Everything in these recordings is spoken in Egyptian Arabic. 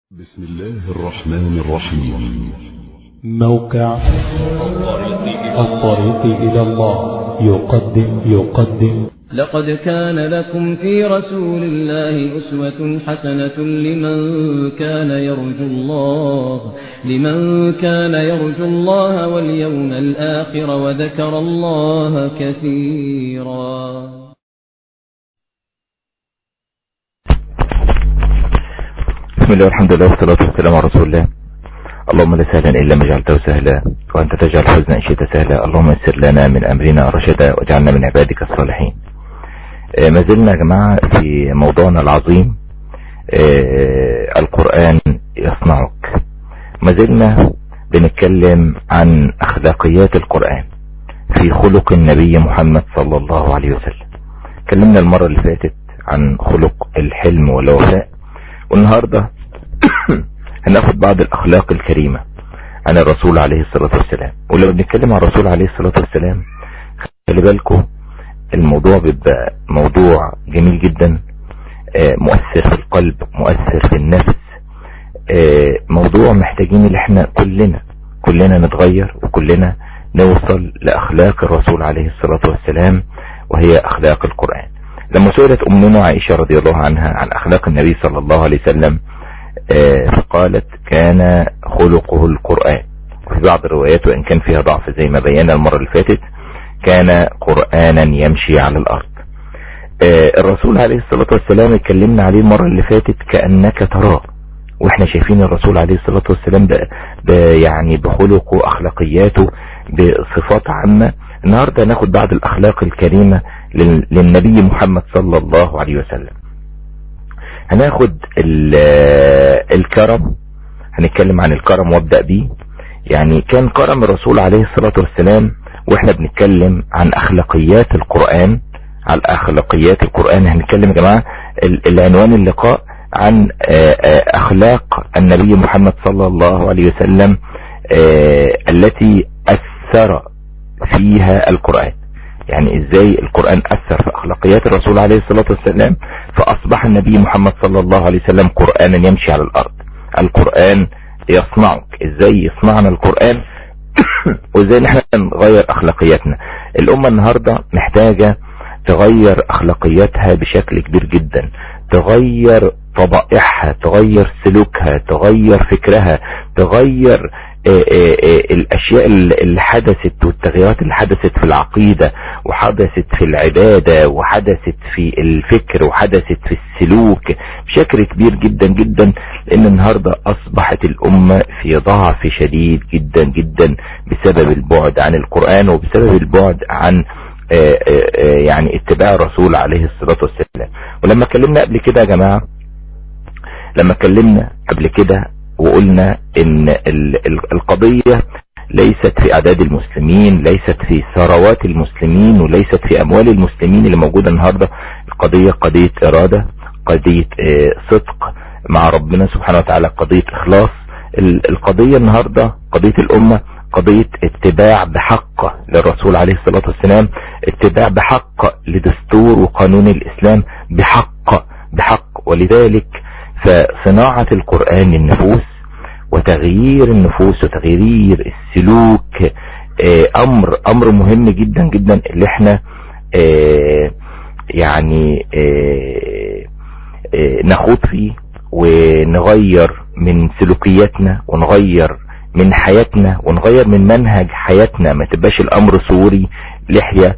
بسم الله الرحمن الرحيم موقع الطريق إلى الله يقدم يقدم لقد كان لكم في رسول الله أسوة حسنة لمن كان يرجو الله لمن كان يرجو الله واليوم الآخر وذكر الله كثيرا بسم الله والحمد لله والصلاة والسلام على رسول الله اللهم لا سهلا إلا ما جعلته سهلا وأنت تجعل الحزن إن شئت سهلا اللهم يسر لنا من أمرنا رشدا واجعلنا من عبادك الصالحين آه، ما زلنا يا جماعة في موضوعنا العظيم آه، القرآن يصنعك ما زلنا بنتكلم عن أخلاقيات القرآن في خلق النبي محمد صلى الله عليه وسلم اتكلمنا المرة اللي فاتت عن خلق الحلم والوفاء والنهاردة هناخد بعض الأخلاق الكريمة عن الرسول عليه الصلاة والسلام ولو بنتكلم عن الرسول عليه الصلاة والسلام خلي بالكم الموضوع بيبقى موضوع جميل جدا آه، مؤثر في القلب مؤثر في النفس آه، موضوع محتاجين اللي احنا كلنا كلنا نتغير وكلنا نوصل لأخلاق الرسول عليه الصلاة والسلام وهي أخلاق القرآن لما سئلت أمنا عائشة رضي الله عنها عن أخلاق النبي صلى الله عليه وسلم آه، فقالت كان خلقه القرآن وفي بعض الروايات وإن كان فيها ضعف زي ما بينا المرة اللي فاتت كان قرآنا يمشي على الأرض آه، الرسول عليه الصلاة والسلام اتكلمنا عليه المرة اللي فاتت كأنك تراه واحنا شايفين الرسول عليه الصلاة والسلام ب... ب... يعني بخلقه واخلاقياته بصفات عامة النهاردة ناخد بعض الاخلاق الكريمة لل... للنبي محمد صلى الله عليه وسلم هناخد ال... الكرم هنتكلم عن الكرم وابدأ بيه يعني كان كرم الرسول عليه الصلاة والسلام واحنا بنتكلم عن اخلاقيات القرآن على اخلاقيات القرآن هنتكلم يا جماعة ال- العنوان اللقاء عن آه، آه، اخلاق النبي محمد صلى الله عليه وسلم آه، التي اثر فيها القرآن يعني ازاي القرآن اثر في اخلاقيات الرسول عليه الصلاة والسلام فاصبح النبي محمد صلى الله عليه وسلم قرآنا يمشي على الارض القرآن يصنعك ازاي يصنعنا القرآن وازاي نحن نغير اخلاقياتنا الامة النهاردة محتاجة تغير اخلاقياتها بشكل كبير جدا تغير طبائعها تغير سلوكها تغير فكرها تغير آه، آه، آه، الاشياء اللي حدثت والتغيرات اللي حدثت في العقيدة وحدثت في العبادة وحدثت في الفكر وحدثت في السلوك بشكل كبير جدا جدا لان النهاردة اصبحت الامة في ضعف شديد جدا جدا بسبب البعد عن القرآن وبسبب البعد عن آه، آه، آه، يعني اتباع الرسول عليه الصلاة والسلام ولما اتكلمنا قبل كده يا جماعة لما اتكلمنا قبل كده وقلنا ان ال- ال- القضية ليست في اعداد المسلمين ليست في ثروات المسلمين وليست في اموال المسلمين اللي موجودة النهاردة القضية قضية ارادة قضية آه، صدق مع ربنا سبحانه وتعالى قضية اخلاص ال- القضية النهاردة قضية الامة قضية اتباع بحق للرسول عليه الصلاة والسلام اتباع بحق لدستور وقانون الاسلام بحق بحق ولذلك فصناعة القرآن للنفوس وتغيير النفوس وتغيير السلوك آه، امر امر مهم جدا جدا اللي احنا آه، يعني آه، آه، نخوض فيه ونغير من سلوكياتنا ونغير من حياتنا ونغير من منهج حياتنا ما تبقاش الامر صوري لحية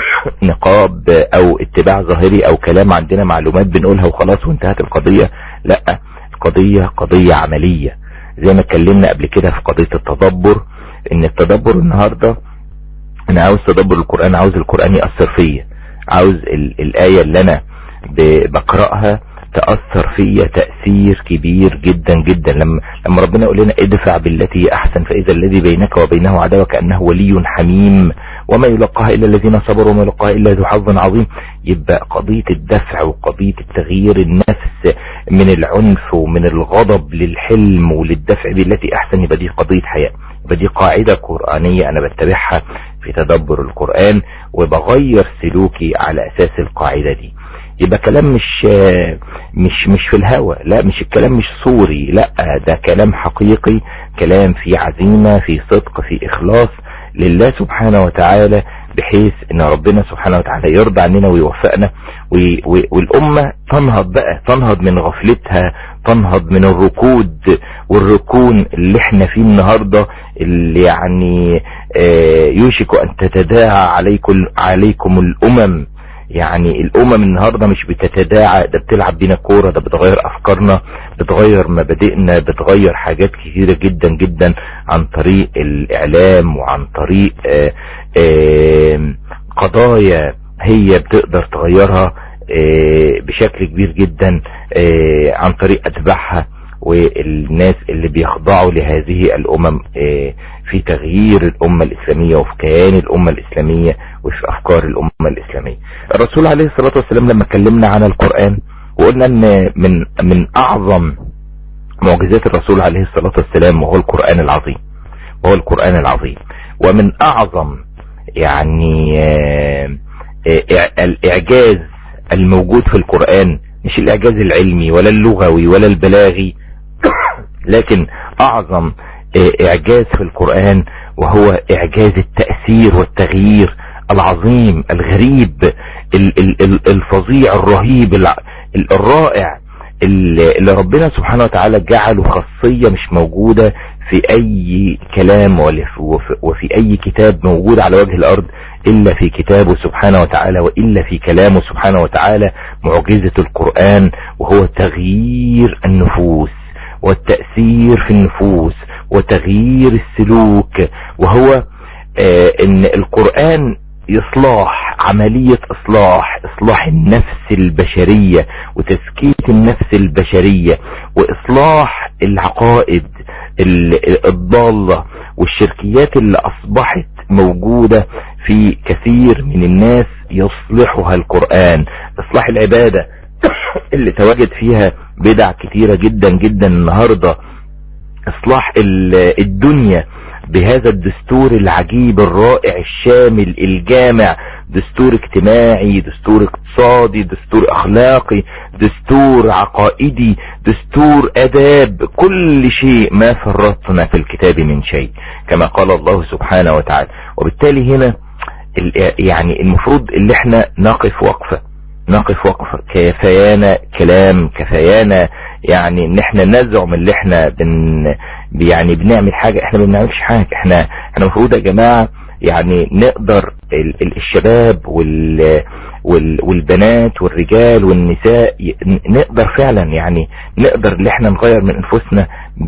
نقاب او اتباع ظاهري او كلام عندنا معلومات بنقولها وخلاص وانتهت القضية لا القضية قضية عملية زي ما اتكلمنا قبل كده في قضية التدبر ان التدبر النهاردة انا عاوز تدبر القرآن عاوز القرآن يأثر فيا عاوز ال- الآية اللي انا ب- بقرأها تأثر فيا تأثير كبير جدا جدا لما لما ربنا يقول لنا ادفع بالتي هي احسن فاذا الذي بينك وبينه عداوة كأنه ولي حميم وما يلقاها الا الذين صبروا وما يلقاها الا ذو حظ عظيم يبقى قضية الدفع وقضية التغيير النفس من العنف ومن الغضب للحلم وللدفع بالتي احسن يبقى دي قضية حياة يبقى دي قاعدة قرآنية انا بتبعها في تدبر القرآن وبغير سلوكي على اساس القاعدة دي يبقى كلام مش مش مش في الهوى لا مش الكلام مش صوري لا ده كلام حقيقي كلام في عزيمة في صدق في اخلاص لله سبحانه وتعالى بحيث ان ربنا سبحانه وتعالى يرضى عننا ويوفقنا والامة تنهض بقى تنهض من غفلتها تنهض من الركود والركون اللي احنا فيه النهاردة اللي يعني يوشك ان تتداعى عليكم, عليكم الامم يعني الامم النهاردة مش بتتداعى ده بتلعب بينا كورة ده بتغير افكارنا بتغير مبادئنا بتغير حاجات كثيرة جدا جدا عن طريق الاعلام وعن طريق آآ آآ قضايا هي بتقدر تغيرها بشكل كبير جدا عن طريق اتباعها والناس اللي بيخضعوا لهذه الامم في تغيير الامة الاسلامية وفي كيان الامة الاسلامية وفي افكار الامة الاسلامية الرسول عليه الصلاة والسلام لما كلمنا عن القرآن وقلنا ان من من اعظم معجزات الرسول عليه الصلاة والسلام وهو القرآن العظيم وهو القرآن العظيم ومن اعظم يعني الاعجاز الموجود في القرآن مش الاعجاز العلمي ولا اللغوي ولا البلاغي لكن اعظم اعجاز في القرآن وهو اعجاز التأثير والتغيير العظيم الغريب الفظيع الرهيب الرائع اللي ربنا سبحانه وتعالى جعله خاصية مش موجودة في اي كلام وفي اي كتاب موجود على وجه الارض الا في كتابه سبحانه وتعالى والا في كلامه سبحانه وتعالى معجزة القرآن وهو تغيير النفوس والتأثير في النفوس وتغيير السلوك وهو آه ان القرآن اصلاح عملية اصلاح اصلاح النفس البشرية وتزكية النفس البشرية واصلاح العقائد الضالة والشركيات اللي اصبحت موجودة في كثير من الناس يصلحها القرآن اصلاح العبادة اللي تواجد فيها بدع كثيرة جدا جدا النهاردة اصلاح الدنيا بهذا الدستور العجيب الرائع الشامل الجامع دستور اجتماعي دستور اقتصادي دستور اخلاقي دستور عقائدي دستور اداب كل شيء ما فرطنا في الكتاب من شيء كما قال الله سبحانه وتعالى وبالتالي هنا يعني المفروض اللي احنا نقف وقفة نقف وقفة كفايانا كلام كفايانا يعني ان احنا نزعم اللي احنا بن يعني بنعمل حاجة احنا ما بنعملش حاجة احنا احنا المفروض يا جماعة يعني نقدر الشباب وال والبنات والرجال والنساء نقدر فعلا يعني نقدر ان احنا نغير من انفسنا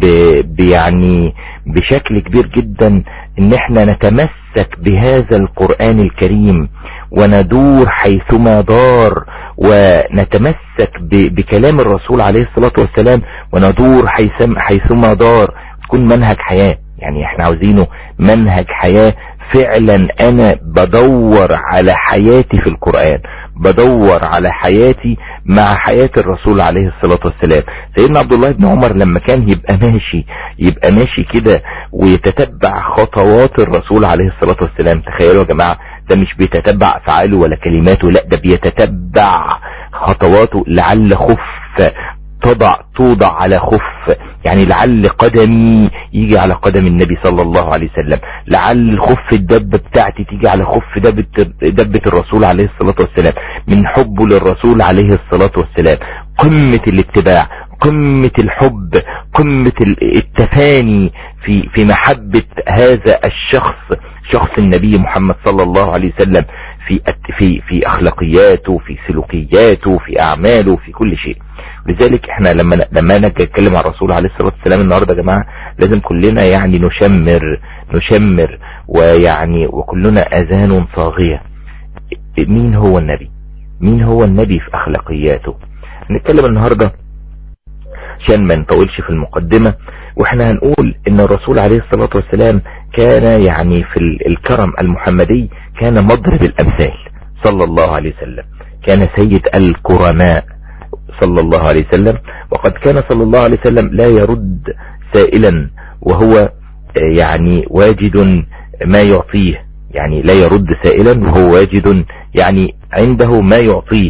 يعني بشكل كبير جدا ان احنا نتمسك بهذا القرآن الكريم وندور حيثما دار ونتمسك بكلام الرسول عليه الصلاة والسلام وندور حيثما دار تكون منهج حياة يعني احنا عاوزينه منهج حياة فعلا انا بدور على حياتي في القرآن بدور على حياتي مع حياة الرسول عليه الصلاة والسلام سيدنا عبد الله بن عمر لما كان يبقى ماشي يبقى ماشي كده ويتتبع خطوات الرسول عليه الصلاة والسلام تخيلوا يا جماعة ده مش بيتتبع افعاله ولا كلماته لا ده بيتتبع خطواته لعل خف تضع توضع على خف يعني لعل قدمي يجي على قدم النبي صلى الله عليه وسلم لعل خف الدبة بتاعتي تيجي على خف دبة, دبة الرسول عليه الصلاة والسلام من حبه للرسول عليه الصلاة والسلام قمة الاتباع قمة الحب قمة التفاني في في محبة هذا الشخص شخص النبي محمد صلى الله عليه وسلم في في في اخلاقياته في سلوكياته في اعماله في كل شيء لذلك احنا لما لما انا اتكلم عن الرسول عليه الصلاه والسلام النهارده يا جماعه لازم كلنا يعني نشمر نشمر ويعني وكلنا اذان صاغيه مين هو النبي مين هو النبي في اخلاقياته هنتكلم النهارده عشان ما نطولش في المقدمه واحنا هنقول ان الرسول عليه الصلاه والسلام كان يعني في الكرم المحمدي كان مضرب الامثال صلى الله عليه وسلم كان سيد الكرماء صلى الله عليه وسلم وقد كان صلى الله عليه وسلم لا يرد سائلا وهو يعني واجد ما يعطيه يعني لا يرد سائلا وهو واجد يعني عنده ما يعطيه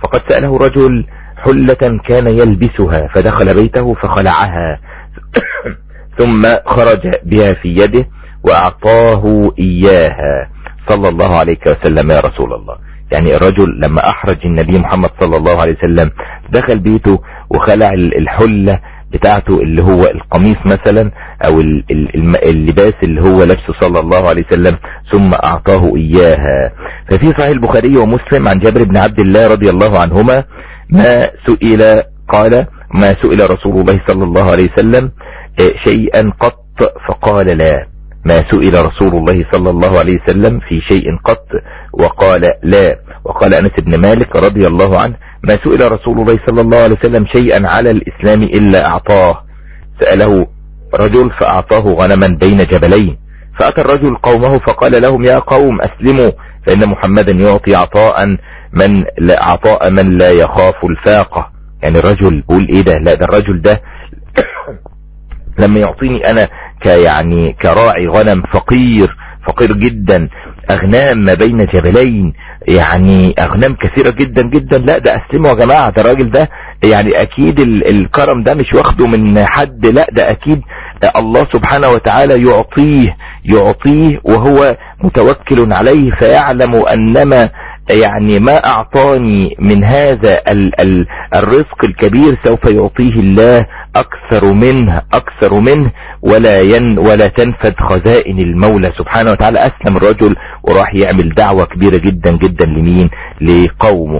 فقد سأله رجل حلة كان يلبسها فدخل بيته فخلعها ثم خرج بها في يده وأعطاه إياها صلى الله عليه وسلم يا رسول الله يعني الرجل لما أحرج النبي محمد صلى الله عليه وسلم دخل بيته وخلع الحلة بتاعته اللي هو القميص مثلا او اللباس اللي هو لبسه صلى الله عليه وسلم ثم اعطاه اياها ففي صحيح البخاري ومسلم عن جابر بن عبد الله رضي الله عنهما ما سئل قال ما سئل رسول الله صلى الله عليه وسلم شيئا قط فقال لا ما سئل رسول الله صلى الله عليه وسلم في شيء قط وقال لا وقال أنس بن مالك رضي الله عنه ما سئل رسول الله صلى الله عليه وسلم شيئا على الإسلام إلا أعطاه سأله رجل فأعطاه غنما بين جبلين فأتى الرجل قومه فقال لهم يا قوم أسلموا فإن محمدا يعطي عطاء من لا عطاء من لا يخاف الفاقة يعني الرجل بيقول ايه ده لا ده الرجل ده لما يعطيني انا كيعني كراعي غنم فقير فقير جدا اغنام ما بين جبلين يعني اغنام كثيرة جدا جدا لا ده اسلموا يا جماعة ده الراجل ده يعني اكيد الكرم ده مش واخده من حد لا ده اكيد الله سبحانه وتعالى يعطيه يعطيه وهو متوكل عليه فيعلم انما يعني ما اعطاني من هذا ال ال الرزق الكبير سوف يعطيه الله اكثر منه اكثر منه ولا ين ولا تنفد خزائن المولى سبحانه وتعالى اسلم الرجل وراح يعمل دعوة كبيرة جدا جدا لمين لقومه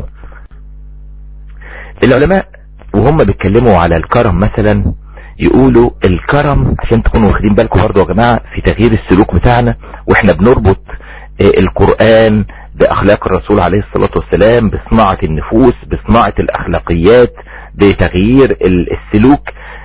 العلماء وهم بيتكلموا على الكرم مثلا يقولوا الكرم عشان تكونوا واخدين بالكم برضه يا جماعة في تغيير السلوك بتاعنا واحنا بنربط القرآن باخلاق الرسول عليه الصلاة والسلام بصناعة النفوس بصناعة الاخلاقيات بتغيير السلوك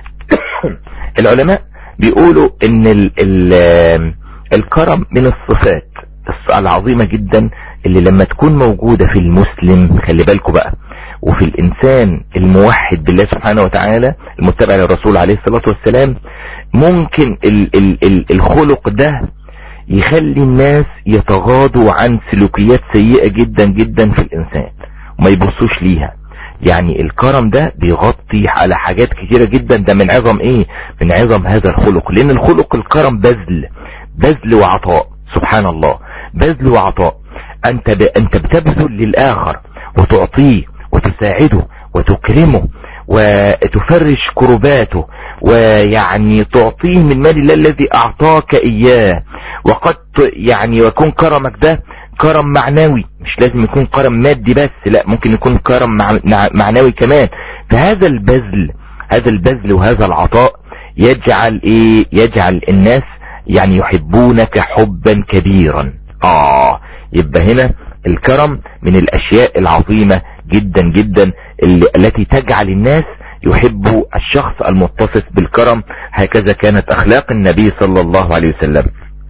العلماء بيقولوا ان ال ال الكرم من الصفات العظيمة جدا اللي لما تكون موجودة في المسلم خلي بالكم بقى وفي الانسان الموحد بالله سبحانه وتعالى المتبع للرسول عليه الصلاة والسلام ممكن ال ال ال الخلق ده يخلي الناس يتغاضوا عن سلوكيات سيئة جدا جدا في الانسان وما يبصوش ليها يعني الكرم ده بيغطي على حاجات كتيرة جدا ده من عظم ايه من عظم هذا الخلق لان الخلق الكرم بذل بذل وعطاء سبحان الله بذل وعطاء انت ب... انت بتبذل للاخر وتعطيه وتساعده وتكرمه وتفرش كرباته ويعني تعطيه من مال الله الذي اعطاك اياه وقد يعني يكون كرمك ده كرم معنوي مش لازم يكون كرم مادي بس لا ممكن يكون كرم معنوي كمان فهذا البذل هذا البذل وهذا العطاء يجعل ايه يجعل الناس يعني يحبونك حبا كبيرا اه يبقى هنا الكرم من الاشياء العظيمة جدا جدا اللي التي تجعل الناس يحبوا الشخص المتصف بالكرم هكذا كانت اخلاق النبي صلى الله عليه وسلم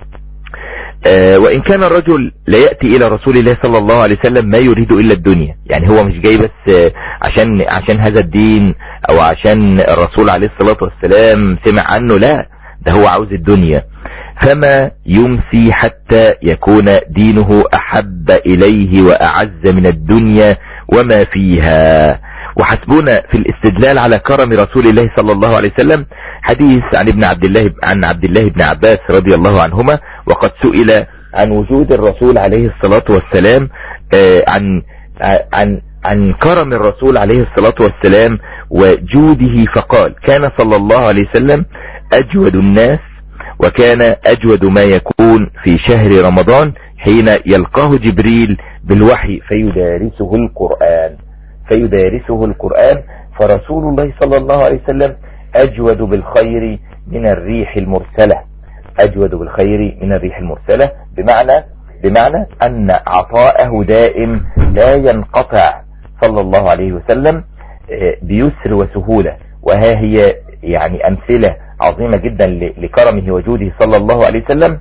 آه وإن كان الرجل لا يأتي إلى رسول الله صلى الله عليه وسلم ما يريد إلا الدنيا يعني هو مش جاي بس آه عشان عشان هذا الدين أو عشان الرسول عليه الصلاة والسلام سمع عنه لا ده هو عاوز الدنيا فما يمسي حتى يكون دينه أحب إليه وأعز من الدنيا وما فيها وحسبنا في الاستدلال على كرم رسول الله صلى الله عليه وسلم حديث عن ابن عبد الله عن عبد الله بن عباس رضي الله عنهما وقد سئل عن وجود الرسول عليه الصلاة والسلام عن عن عن كرم الرسول عليه الصلاة والسلام وجوده فقال كان صلى الله عليه وسلم أجود الناس وكان أجود ما يكون في شهر رمضان حين يلقاه جبريل بالوحي فيدارسه القرآن فيدارسه القرآن فرسول الله صلى الله عليه وسلم أجود بالخير من الريح المرسلة أجود بالخير من الريح المرسلة بمعنى بمعنى أن عطاءه دائم لا ينقطع صلى الله عليه وسلم بيسر وسهولة وها هي يعني أمثلة عظيمة جدا لكرمه وجوده صلى الله عليه وسلم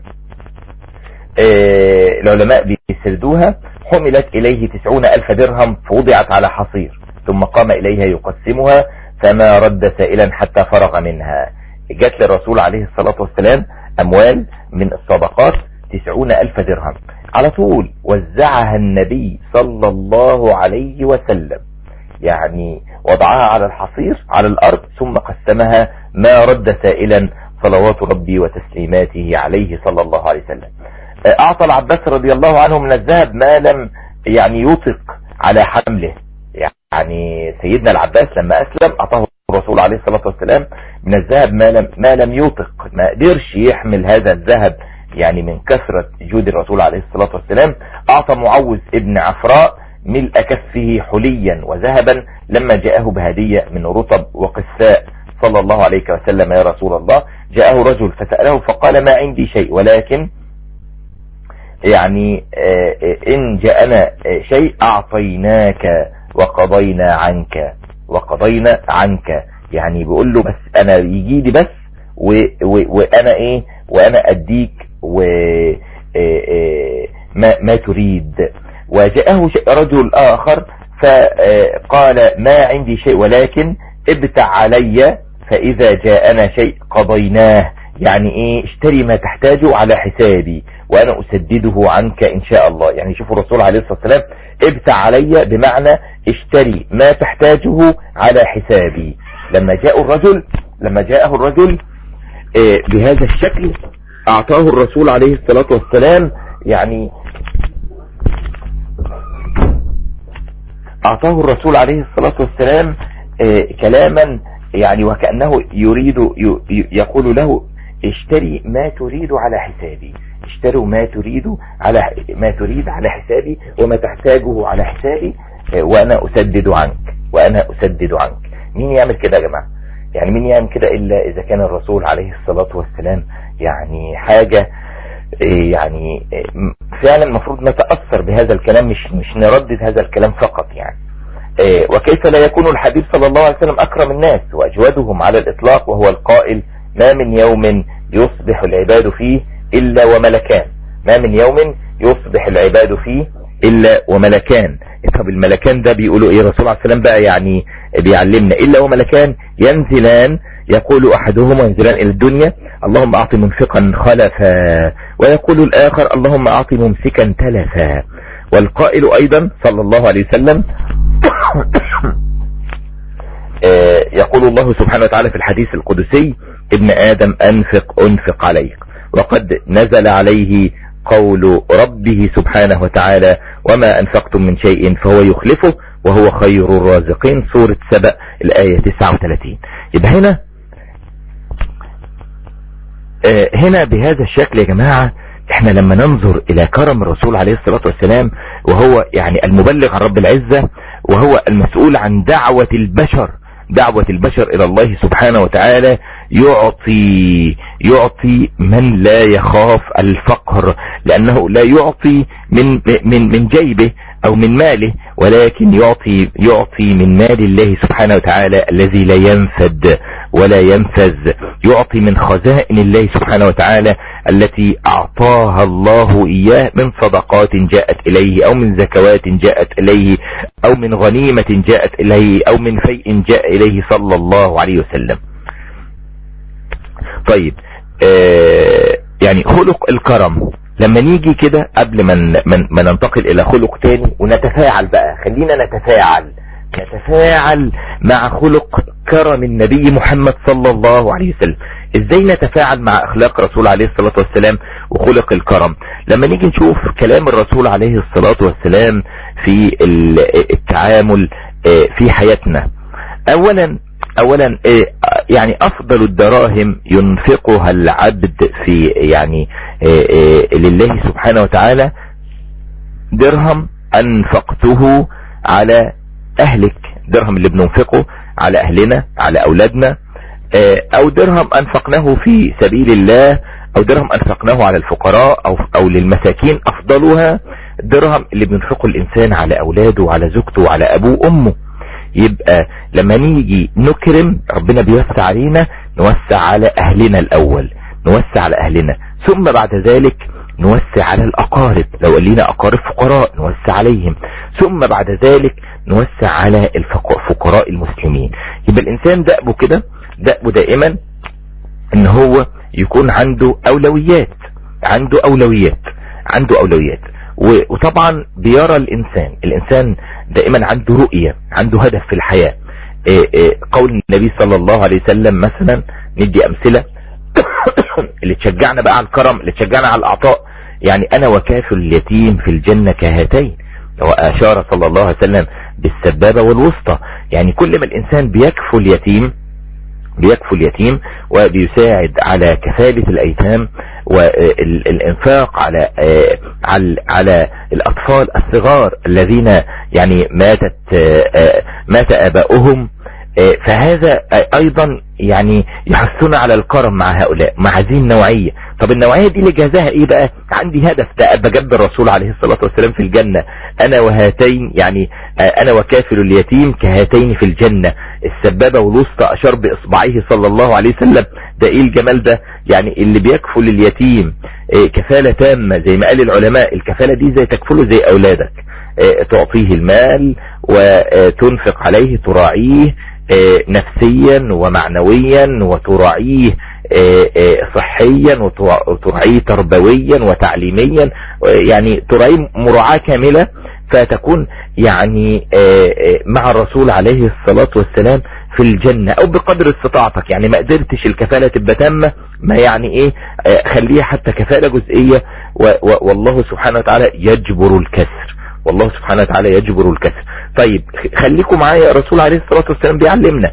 العلماء بيسردوها حملت إليه تسعون ألف درهم فوضعت على حصير ثم قام إليها يقسمها فما رد سائلا حتى فرغ منها جات للرسول عليه الصلاة والسلام أموال من الصدقات تسعون ألف درهم على طول وزعها النبي صلى الله عليه وسلم يعني وضعها على الحصير على الأرض ثم قسمها ما رد سائلا صلوات ربي وتسليماته عليه صلى الله عليه وسلم أعطى العباس رضي الله عنه من الذهب ما لم يعني يطق على حمله يعني سيدنا العباس لما أسلم أعطاه الرسول عليه الصلاة والسلام من الذهب ما لم, ما لم يطق ما قدرش يحمل هذا الذهب يعني من كثرة جود الرسول عليه الصلاة والسلام أعطى معوذ ابن عفراء ملء كفه حليا وذهبا لما جاءه بهدية من رطب وقساء صلى الله عليه وسلم يا رسول الله جاءه رجل فسأله فقال ما عندي شيء ولكن يعني إن جاءنا شيء أعطيناك وقضينا عنك وقضينا عنك يعني بيقول له بس أنا يجي لي بس و و وأنا إيه وأنا أديك و ما, ما تريد وجاءه رجل آخر فقال ما عندي شيء ولكن ابتع علي فإذا جاءنا شيء قضيناه يعني ايه اشتري ما تحتاجه على حسابي وانا اسدده عنك ان شاء الله يعني شوفوا الرسول عليه الصلاة والسلام ابتع علي بمعنى اشتري ما تحتاجه على حسابي لما جاء الرجل لما جاءه الرجل اه بهذا الشكل اعطاه الرسول عليه الصلاة والسلام يعني اعطاه الرسول عليه الصلاة والسلام اه كلاما يعني وكأنه يريد يقول له اشتري ما تريد على حسابي اشتروا ما تريد على ما تريد على حسابي وما تحتاجه على حسابي وانا اسدد عنك وانا اسدد عنك مين يعمل كده يا جماعة يعني مين يعمل كده الا اذا كان الرسول عليه الصلاة والسلام يعني حاجة يعني فعلا المفروض نتأثر بهذا الكلام مش مش نردد هذا الكلام فقط يعني وكيف لا يكون الحبيب صلى الله عليه وسلم أكرم الناس وأجودهم على الإطلاق وهو القائل ما من يوم يصبح العباد فيه إلا وملكان ما من يوم يصبح العباد فيه إلا وملكان طب الملكان ده بيقولوا إيه رسول الله السلام بقى يعني بيعلمنا إلا وملكان ينزلان يقول أحدهما ينزلان إلى الدنيا اللهم أعطي منفقا خلفا ويقول الآخر اللهم أعطي ممسكا تلفا والقائل أيضا صلى الله عليه وسلم يقول الله سبحانه وتعالى في الحديث القدسي ابن آدم أنفق أنفق عليك وقد نزل عليه قول ربه سبحانه وتعالى وما أنفقتم من شيء فهو يخلفه وهو خير الرازقين سورة سبأ الآية 39 يبقى هنا هنا بهذا الشكل يا جماعة احنا لما ننظر الى كرم الرسول عليه الصلاة والسلام وهو يعني المبلغ عن رب العزة وهو المسؤول عن دعوة البشر دعوة البشر الى الله سبحانه وتعالى يعطي يعطي من لا يخاف الفقر لانه لا يعطي من من من جيبه او من ماله ولكن يعطي يعطي من مال الله سبحانه وتعالى الذي لا ينفد ولا ينفذ يعطي من خزائن الله سبحانه وتعالى التي اعطاها الله اياه من صدقات جاءت اليه او من زكوات جاءت اليه او من غنيمة جاءت اليه او من فيء جاء اليه صلى الله عليه وسلم طيب آه يعني خلق الكرم لما نيجي كده قبل ما من ما ننتقل الى خلق تاني ونتفاعل بقى خلينا نتفاعل نتفاعل مع خلق كرم النبي محمد صلى الله عليه وسلم ازاي نتفاعل مع اخلاق رسول عليه الصلاة والسلام وخلق الكرم لما نيجي نشوف كلام الرسول عليه الصلاة والسلام في التعامل في حياتنا اولا اولا يعني افضل الدراهم ينفقها العبد في يعني لله سبحانه وتعالى درهم انفقته على اهلك درهم اللي بننفقه على اهلنا على اولادنا او درهم انفقناه في سبيل الله او درهم انفقناه على الفقراء او, أو للمساكين افضلها درهم اللي بينفقه الانسان على اولاده وعلى زوجته وعلى ابوه وامه يبقى لما نيجي نكرم ربنا بيوسع علينا نوسع على اهلنا الاول نوسع على اهلنا ثم بعد ذلك نوسع على الاقارب لو لينا اقارب فقراء نوسع عليهم ثم بعد ذلك نوسع على الفقراء المسلمين يبقى الانسان دأبه كده دأبه دائما ان هو يكون عنده اولويات عنده اولويات عنده اولويات وطبعا بيرى الانسان الانسان دائما عنده رؤية عنده هدف في الحياة إيه إيه قول النبي صلى الله عليه وسلم مثلا ندي امثلة اللي تشجعنا بقى على الكرم اللي تشجعنا على الاعطاء يعني انا وكافل اليتيم في الجنة كهاتين واشار صلى الله عليه وسلم بالسبابة والوسطى يعني كل ما الانسان بيكفل اليتيم بيكفل اليتيم وبيساعد على كفالة الايتام والانفاق على على على الاطفال الصغار الذين يعني ماتت مات اباؤهم فهذا ايضا يعني يحثنا على الكرم مع هؤلاء مع هذه النوعية طب النوعية دي اللي جازها ايه بقى عندي هدف ده بجد الرسول عليه الصلاة والسلام في الجنة انا وهاتين يعني انا وكافل اليتيم كهاتين في الجنة السبابة والوسطى اشار باصبعيه صلى الله عليه وسلم ده ايه الجمال ده يعني اللي بيكفل اليتيم كفالة تامة زي ما قال العلماء الكفالة دي زي تكفله زي اولادك تعطيه المال وتنفق عليه تراعيه نفسيا ومعنويا وتراعيه صحيا وتراعيه تربويا وتعليميا يعني تراعيه مراعاة كاملة فتكون يعني مع الرسول عليه الصلاة والسلام في الجنة او بقدر استطاعتك يعني ما قدرتش الكفالة تبقى تامة ما يعني ايه خليها حتى كفالة جزئية والله سبحانه وتعالى يجبر الكسر والله سبحانه وتعالى يجبر الكسر طيب خليكم معايا الرسول عليه الصلاة والسلام بيعلمنا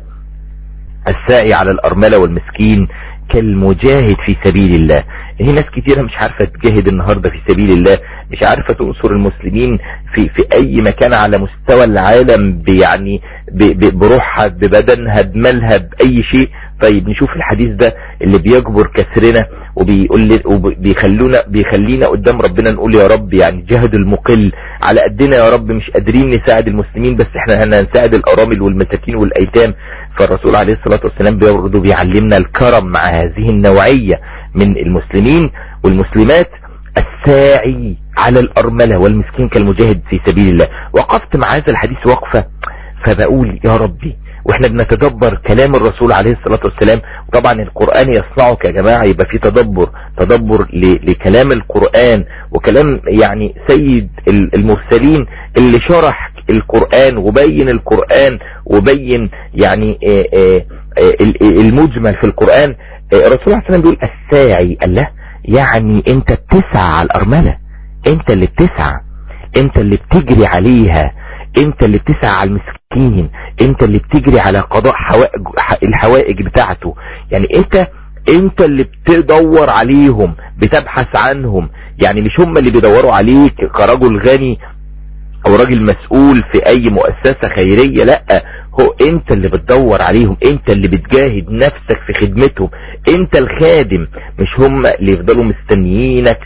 الساعي على الأرملة والمسكين كالمجاهد في سبيل الله هي ناس كتيرة مش عارفة تجاهد النهاردة في سبيل الله مش عارفة تنصر المسلمين في, في اي مكان على مستوى العالم يعني بروحها ببدنها بمالها باي شيء طيب نشوف الحديث ده اللي بيجبر كسرنا وبيقول وبيخلونا بيخلينا قدام ربنا نقول يا رب يعني جهد المقل على قدنا يا رب مش قادرين نساعد المسلمين بس احنا هنساعد الارامل والمساكين والايتام فالرسول عليه الصلاة والسلام برضه بيعلمنا الكرم مع هذه النوعية من المسلمين والمسلمات الساعي على الأرملة والمسكين كالمجاهد في سبيل الله وقفت مع هذا الحديث وقفة فبقول يا ربي واحنا بنتدبر كلام الرسول عليه الصلاة والسلام وطبعا القرآن يصنعك يا جماعة يبقى في تدبر تدبر لكلام القرآن وكلام يعني سيد المرسلين اللي شرح القرآن وبين القرآن وبين يعني المجمل في القرآن الرسول عليه الصلاة والسلام بيقول الساعي الله يعني انت بتسعى على الارملة انت اللي بتسعى انت اللي بتجري عليها انت اللي بتسعى على المسكين انت اللي بتجري على قضاء حوائج الحوائج بتاعته يعني انت انت اللي بتدور عليهم بتبحث عنهم يعني مش هم اللي بيدوروا عليك كرجل غني او راجل مسؤول في اي مؤسسة خيرية لا هو انت اللي بتدور عليهم انت اللي بتجاهد نفسك في خدمتهم انت الخادم مش هم اللي يفضلوا مستنيينك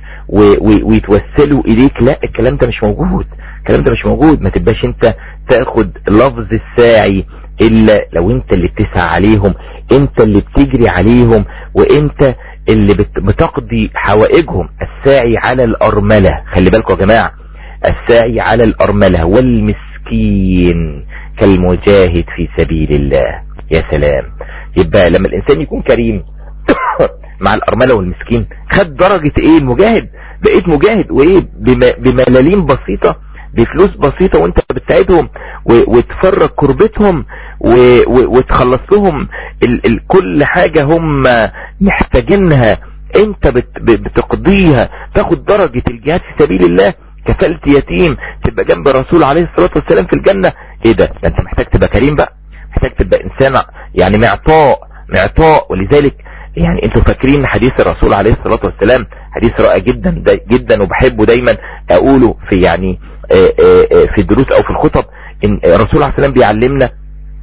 ويتوسلوا اليك لا الكلام ده مش موجود الكلام ده مش موجود ما تبقاش انت تاخد لفظ الساعي الا لو انت اللي بتسعى عليهم انت اللي بتجري عليهم وانت اللي بتقضي حوائجهم الساعي على الارملة خلي بالكم يا جماعة الساعي على الارملة والمسكين كالمجاهد في سبيل الله يا سلام يبقى لما الانسان يكون كريم مع الارملة والمسكين خد درجة ايه المجاهد بقيت مجاهد وايه بملاليم بسيطة بفلوس بسيطة وانت بتساعدهم وتفرج كربتهم وتخلص لهم ال ال كل حاجة هم محتاجينها انت بت بتقضيها تاخد درجة الجهاد في سبيل الله كفلت يتيم تبقى جنب الرسول عليه الصلاة والسلام في الجنة ايه ده ده انت محتاج تبقى كريم بقى محتاج تبقى انسان يعني معطاء معطاء ولذلك يعني انتوا فاكرين حديث الرسول عليه الصلاة والسلام حديث رائع جدا جدا وبحبه دايما اقوله في يعني في الدروس او في الخطب ان الرسول عليه السلام بيعلمنا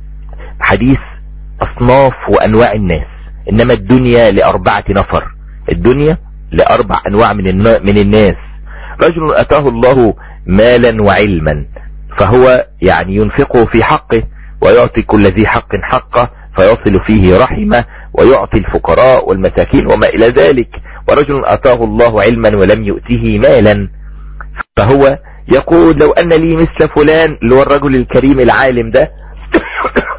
حديث اصناف وانواع الناس انما الدنيا لاربعة نفر الدنيا لاربع انواع من من الناس رجل اتاه الله مالا وعلما فهو يعني ينفقه في حقه ويعطي كل ذي حق حقه فيصل فيه رحمه ويعطي الفقراء والمساكين وما الى ذلك ورجل اتاه الله علما ولم يؤته مالا فهو يقول لو ان لي مثل فلان اللي هو الرجل الكريم العالم ده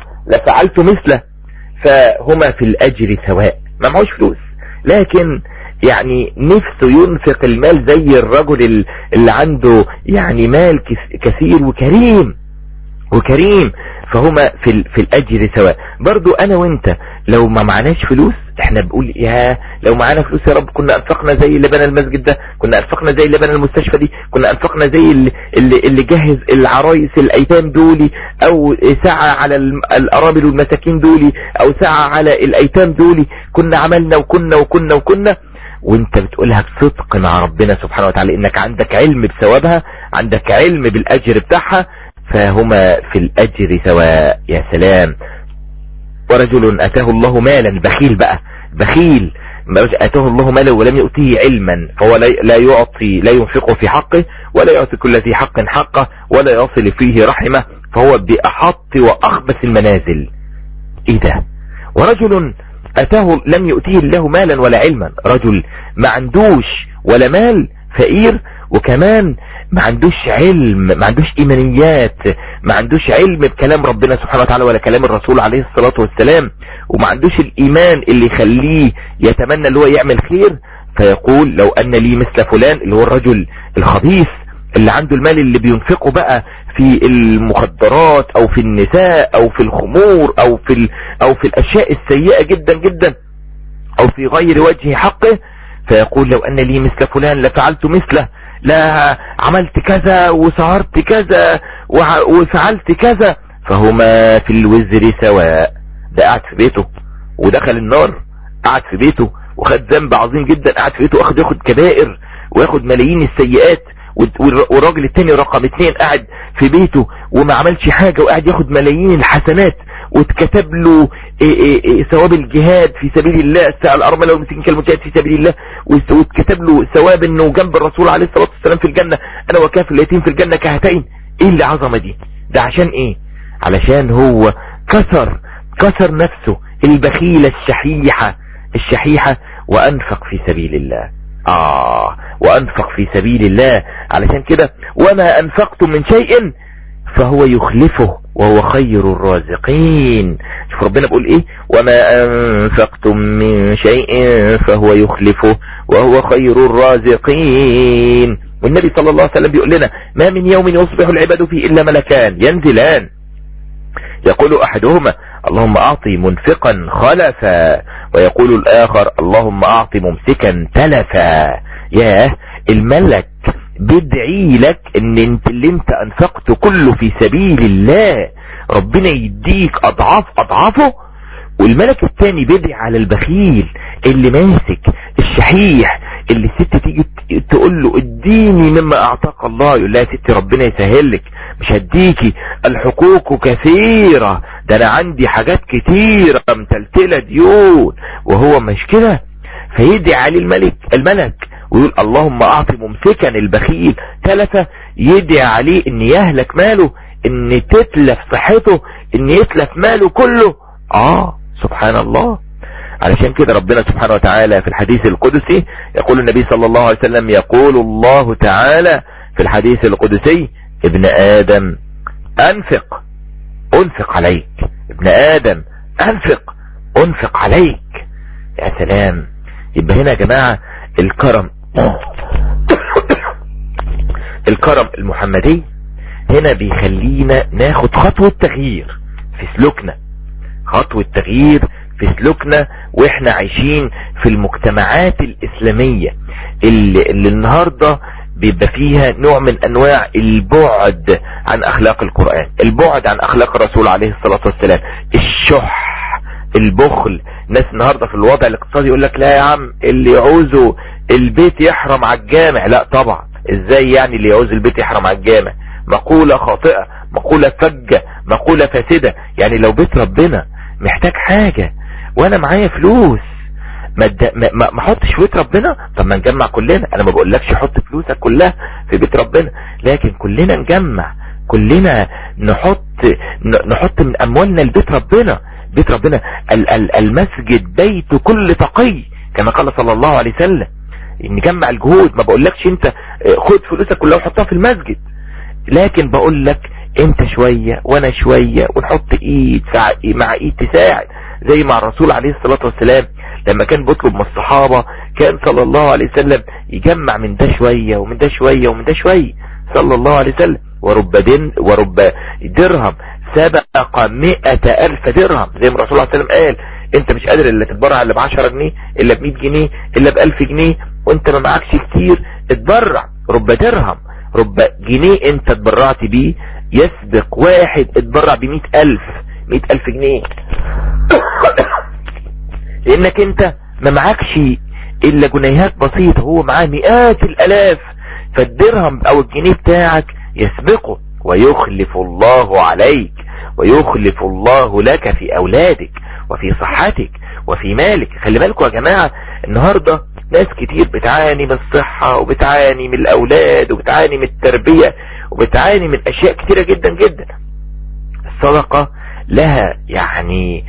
لفعلت مثله فهما في الاجر سواء ما معوش فلوس لكن يعني نفسه ينفق المال زي الرجل اللي عنده يعني مال كثير وكريم وكريم فهما في, في الاجر سواء برضو انا وانت لو ما معناش فلوس احنا بنقول يا لو معانا فلوس يا رب كنا انفقنا زي اللي بنى المسجد ده كنا انفقنا زي اللي بنى المستشفى دي كنا انفقنا زي اللي, اللي, اللي جهز العرايس الايتام دولي او سعى على الارامل والمساكين دولي او سعى على الايتام دولي كنا عملنا وكنا وكنا وكنا وانت بتقولها بصدق مع ربنا سبحانه وتعالى انك عندك علم بثوابها عندك علم بالاجر بتاعها فهما في الاجر سواء يا سلام ورجل اتاه الله مالا بخيل بقى بخيل اتاه الله مالا ولم يؤتيه علما فهو لا يعطي لا ينفقه في حقه ولا يعطي كل ذي حق حقه ولا يصل فيه رحمه فهو بأحط وأخبث المنازل ايه ده ورجل اتاه لم يؤتيه الله مالا ولا علما رجل ما عندوش ولا مال فقير وكمان ما عندوش علم ما عندوش ايمانيات ما عندوش علم بكلام ربنا سبحانه وتعالى ولا كلام الرسول عليه الصلاة والسلام وما عندوش الايمان اللي يخليه يتمنى اللي هو يعمل خير فيقول لو ان لي مثل فلان اللي هو الرجل الخبيث اللي عنده المال اللي بينفقه بقى في المخدرات او في النساء او في الخمور او في ال او في الاشياء السيئة جدا جدا او في غير وجه حقه فيقول لو ان لي مثل فلان لفعلت مثله لا عملت كذا وسهرت كذا وفعلت كذا فهما في الوزر سواء ده قاعد في بيته ودخل النار قاعد في بيته وخد ذنب عظيم جدا قاعد في بيته واخد ياخد كبائر وياخد ملايين السيئات والراجل التاني رقم اتنين قاعد في بيته وما عملش حاجة وقاعد ياخد ملايين الحسنات واتكتب له ثواب الجهاد في سبيل الله الارمله والمسكين كالمجاهد في سبيل الله واتكتب له ثواب انه جنب الرسول عليه الصلاه والسلام في الجنه انا وكافر اليتيم في الجنه كهتين ايه اللي عظمه دي ده عشان ايه علشان هو كسر كسر نفسه البخيله الشحيحه الشحيحه وانفق في سبيل الله اه وانفق في سبيل الله علشان كده وما انفقتم من شيء فهو يخلفه وهو خير الرازقين شوف ربنا بيقول ايه وما انفقتم من شيء فهو يخلفه وهو خير الرازقين والنبي صلى الله عليه وسلم بيقول لنا ما من يوم يصبح العباد فيه الا ملكان ينزلان يقول احدهما اللهم اعطي منفقا خلفا ويقول الاخر اللهم اعطي ممسكا تلفا ياه الملك بدعي لك ان انت اللي انت انفقته كله في سبيل الله ربنا يديك اضعاف اضعافه والملك الثاني بدعي على البخيل اللي ماسك الشحيح اللي الست تيجي تقول له اديني مما اعطاك الله يقول لها يا ستي ربنا يسهل لك مش هديكي الحقوق كثيرة ده انا عندي حاجات كتيرة متلتلة ديون وهو مش كده فيدعي عليه الملك الملك ويقول اللهم اعطي ممسكا البخيل ثلاثة يدعي عليه ان يهلك ماله ان تتلف صحته ان يتلف ماله كله اه سبحان الله علشان كده ربنا سبحانه وتعالى في الحديث القدسي يقول النبي صلى الله عليه وسلم يقول الله تعالى في الحديث القدسي ابن آدم أنفق أنفق عليك ابن آدم أنفق أنفق عليك يا سلام يبقى هنا يا جماعة الكرم الكرم المحمدي هنا بيخلينا ناخد خطوة تغيير في سلوكنا خطوة تغيير في سلوكنا واحنا عايشين في المجتمعات الاسلامية اللي, اللي النهاردة بيبقى فيها نوع من انواع البعد عن اخلاق القرآن البعد عن اخلاق الرسول عليه الصلاة والسلام الشح البخل ناس النهاردة في الوضع الاقتصادي يقول لك لا يا عم اللي يعوزه البيت يحرم على الجامع لا طبعا ازاي يعني اللي يعوز البيت يحرم على الجامع مقولة خاطئة مقولة فجة مقولة فاسدة يعني لو بيت ربنا محتاج حاجة وانا معايا فلوس ما د... ما ما احطش في بيت ربنا طب ما نجمع كلنا انا ما بقولكش حط فلوسك كلها في بيت ربنا لكن كلنا نجمع كلنا نحط نحط من اموالنا لبيت ربنا بيت ربنا ال... ال... المسجد بيت كل تقي كما قال صلى الله عليه وسلم نجمع الجهود ما بقولكش انت خد فلوسك كلها وحطها في المسجد لكن بقول لك انت شوية وانا شوية ونحط ايد مع ايد تساعد زي مع الرسول عليه الصلاة والسلام لما كان بيطلب من الصحابة كان صلى الله عليه وسلم يجمع من ده شوية ومن ده شوية ومن ده شوية صلى الله عليه وسلم ورب دين ورب درهم سبق مئة ألف درهم زي ما الرسول صلى الله عليه وسلم قال انت مش قادر الا تتبرع الا ب 10 جنيه الا ب 100 جنيه الا ب 1000 جنيه وانت ما معكش كتير اتبرع رب درهم رب جنيه انت اتبرعت بيه يسبق واحد اتبرع ب 100000 100000 جنيه لانك انت ما معكش الا جنيهات بسيطة هو معاه مئات الالاف فالدرهم او الجنيه بتاعك يسبقه ويخلف الله عليك ويخلف الله لك في اولادك وفي صحتك وفي مالك خلي بالكم يا جماعة النهاردة ناس كتير بتعاني من الصحة وبتعاني من الاولاد وبتعاني من التربية وبتعاني من اشياء كتيرة جدا جدا الصدقة لها يعني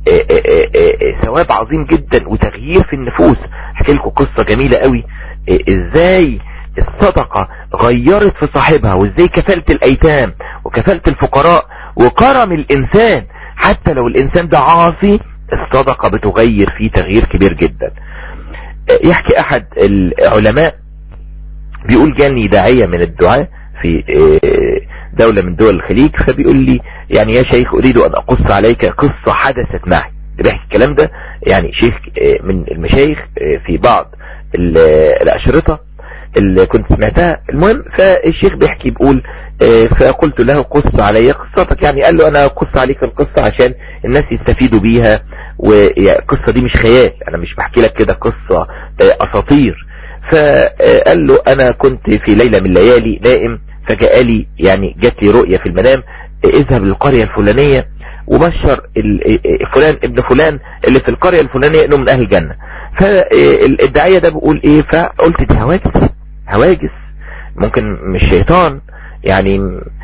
ثواب عظيم جدا وتغيير في النفوس احكي لكم قصة جميلة قوي ازاي الصدقة غيرت في صاحبها وازاي كفلت الايتام وكفلت الفقراء وكرم الانسان حتى لو الانسان ده عاصي الصدقة بتغير فيه تغيير كبير جدا يحكي احد العلماء بيقول جاني داعية من الدعاء في دولة من دول الخليج فبيقول لي يعني يا شيخ اريد ان اقص عليك قصة حدثت معي بيحكي الكلام ده يعني شيخ من المشايخ في بعض الاشرطة اللي كنت سمعتها المهم فالشيخ بيحكي بيقول فقلت له قص علي قصتك يعني قال له انا قص عليك القصة عشان الناس يستفيدوا بيها والقصة دي مش خيال انا مش بحكي لك كده قصة اساطير فقال له انا كنت في ليلة من الليالي نائم فجاء لي يعني جات لي رؤية في المنام اذهب للقرية الفلانية وبشر فلان ابن فلان اللي في القرية الفلانية انه من اهل الجنة فالداعية ده بيقول ايه فقلت دي هواجس هواجس ممكن مش شيطان يعني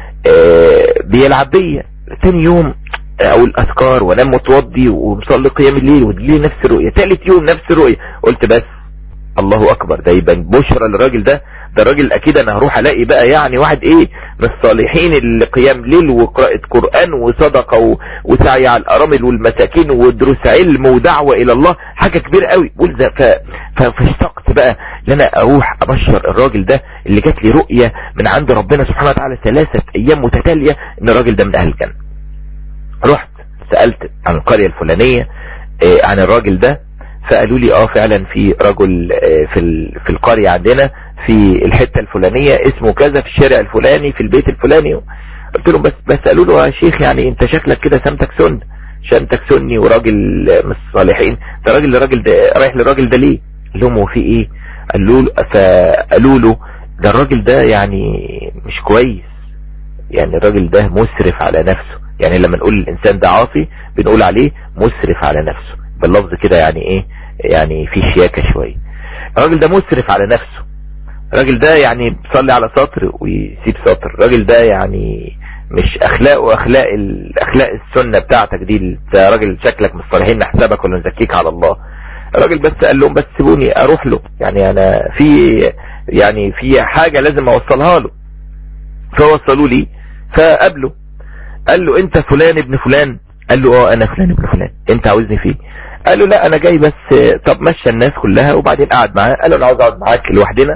بيلعب بيا تاني يوم اقول اذكار وانام متوضي ومصلي قيام الليل ودي نفس الرؤية تالت يوم نفس الرؤية قلت بس الله اكبر ده يبقى بشرى للراجل ده ده الراجل اكيد انا هروح الاقي بقى يعني واحد ايه من الصالحين اللي قيام ليل وقراءة قرآن وصدقة وسعي على الارامل والمساكين ودروس علم ودعوة الى الله حاجة كبيرة قوي بقول ده فاشتقت بقى ان انا اروح ابشر الراجل ده اللي جات لي رؤية من عند ربنا سبحانه وتعالى ثلاثة ايام متتالية ان الراجل ده من اهل الجنة رحت سألت عن القرية الفلانية عن الراجل ده فقالوا لي اه فعلا في رجل في في القرية عندنا في الحتة الفلانية اسمه كذا في الشارع الفلاني في البيت الفلاني قلت لهم بس بس قالوا له يا شيخ يعني انت شكلك كده سمتك سن شمتك سني وراجل من الصالحين ده راجل الراجل ده رايح للراجل ده ليه قال لهم هو في ايه قالوا له فقالوا له ده الراجل ده يعني مش كويس يعني الراجل ده مسرف على نفسه يعني لما نقول الانسان ده عاصي بنقول عليه مسرف على نفسه باللفظ كده يعني ايه يعني في شياكة شوية الراجل ده مسرف على نفسه الراجل ده يعني بيصلي على سطر ويسيب سطر الراجل ده يعني مش اخلاقه اخلاق الاخلاق السنة بتاعتك دي ده راجل شكلك من الصالحين نحسبك ولا نزكيك على الله الراجل بس قال لهم بس سيبوني اروح له يعني انا في يعني في حاجة لازم اوصلها له فوصلوا لي فقابله قال له انت فلان ابن فلان قال له اه انا فلان ابن فلان انت عاوزني فيه قال له لا انا جاي بس طب مشى الناس كلها وبعدين قعد معاه قال له انا عاوز اقعد معاك لوحدنا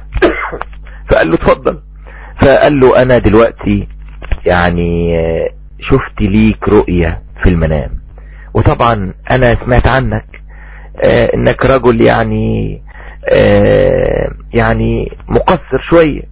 فقال له اتفضل فقال له انا دلوقتي يعني شفت ليك رؤية في المنام وطبعا انا سمعت عنك اه انك رجل يعني اه يعني مقصر شوية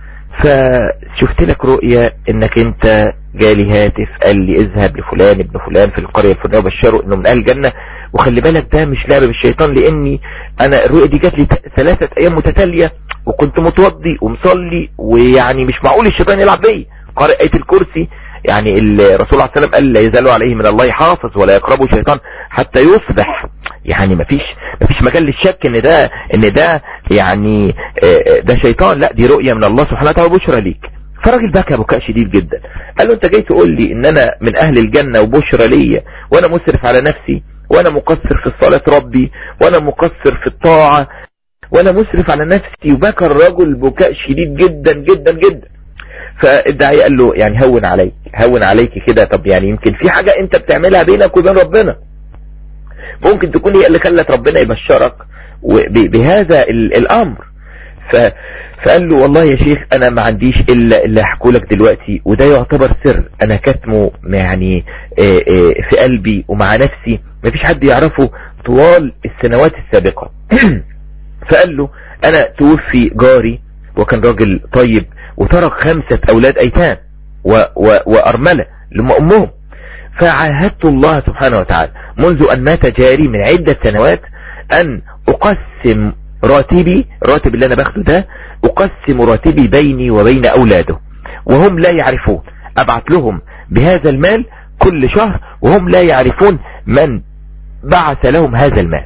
فشفت لك رؤية انك انت جالي هاتف قال لي اذهب لفلان ابن فلان في القرية الفلانية وبشره انه من اهل الجنة وخلي بالك ده مش لعب بالشيطان لاني انا الرؤية دي جات لي ثلاثة ايام متتالية وكنت متوضي ومصلي ويعني مش معقول الشيطان يلعب بيا قارئ آية الكرسي يعني الرسول عليه السلام قال لا يزال عليه من الله حافظ ولا يقربه شيطان حتى يصبح يعني مفيش مفيش مجال للشك ان ده ان ده يعني ده شيطان لا دي رؤية من الله سبحانه وتعالى بشرى ليك فالراجل بكى بكاء شديد جدا قال له انت جاي تقول لي ان انا من اهل الجنة وبشرى ليا وانا مسرف على نفسي وانا مقصر في الصلاة ربي وانا مقصر في الطاعة وانا مسرف على نفسي وبكى الرجل بكاء شديد جدا جدا جدا فالداعي قال له يعني هون عليك هون عليك كده طب يعني يمكن في حاجة انت بتعملها بينك وبين ربنا ممكن تكون هي اللي خلت ربنا يبشرك بهذا الامر ف فقال له والله يا شيخ انا ما عنديش الا اللي احكوا لك دلوقتي وده يعتبر سر انا كاتمه يعني في قلبي ومع نفسي ما فيش حد يعرفه طوال السنوات السابقة فقال له انا توفي جاري وكان راجل طيب وترك خمسة اولاد ايتام و و وارملة لامهم فعاهدت الله سبحانه وتعالى منذ ان مات جاري من عدة سنوات ان اقسم راتبي راتب اللي انا باخده ده اقسم راتبي بيني وبين اولاده وهم لا يعرفون ابعت لهم بهذا المال كل شهر وهم لا يعرفون من بعث لهم هذا المال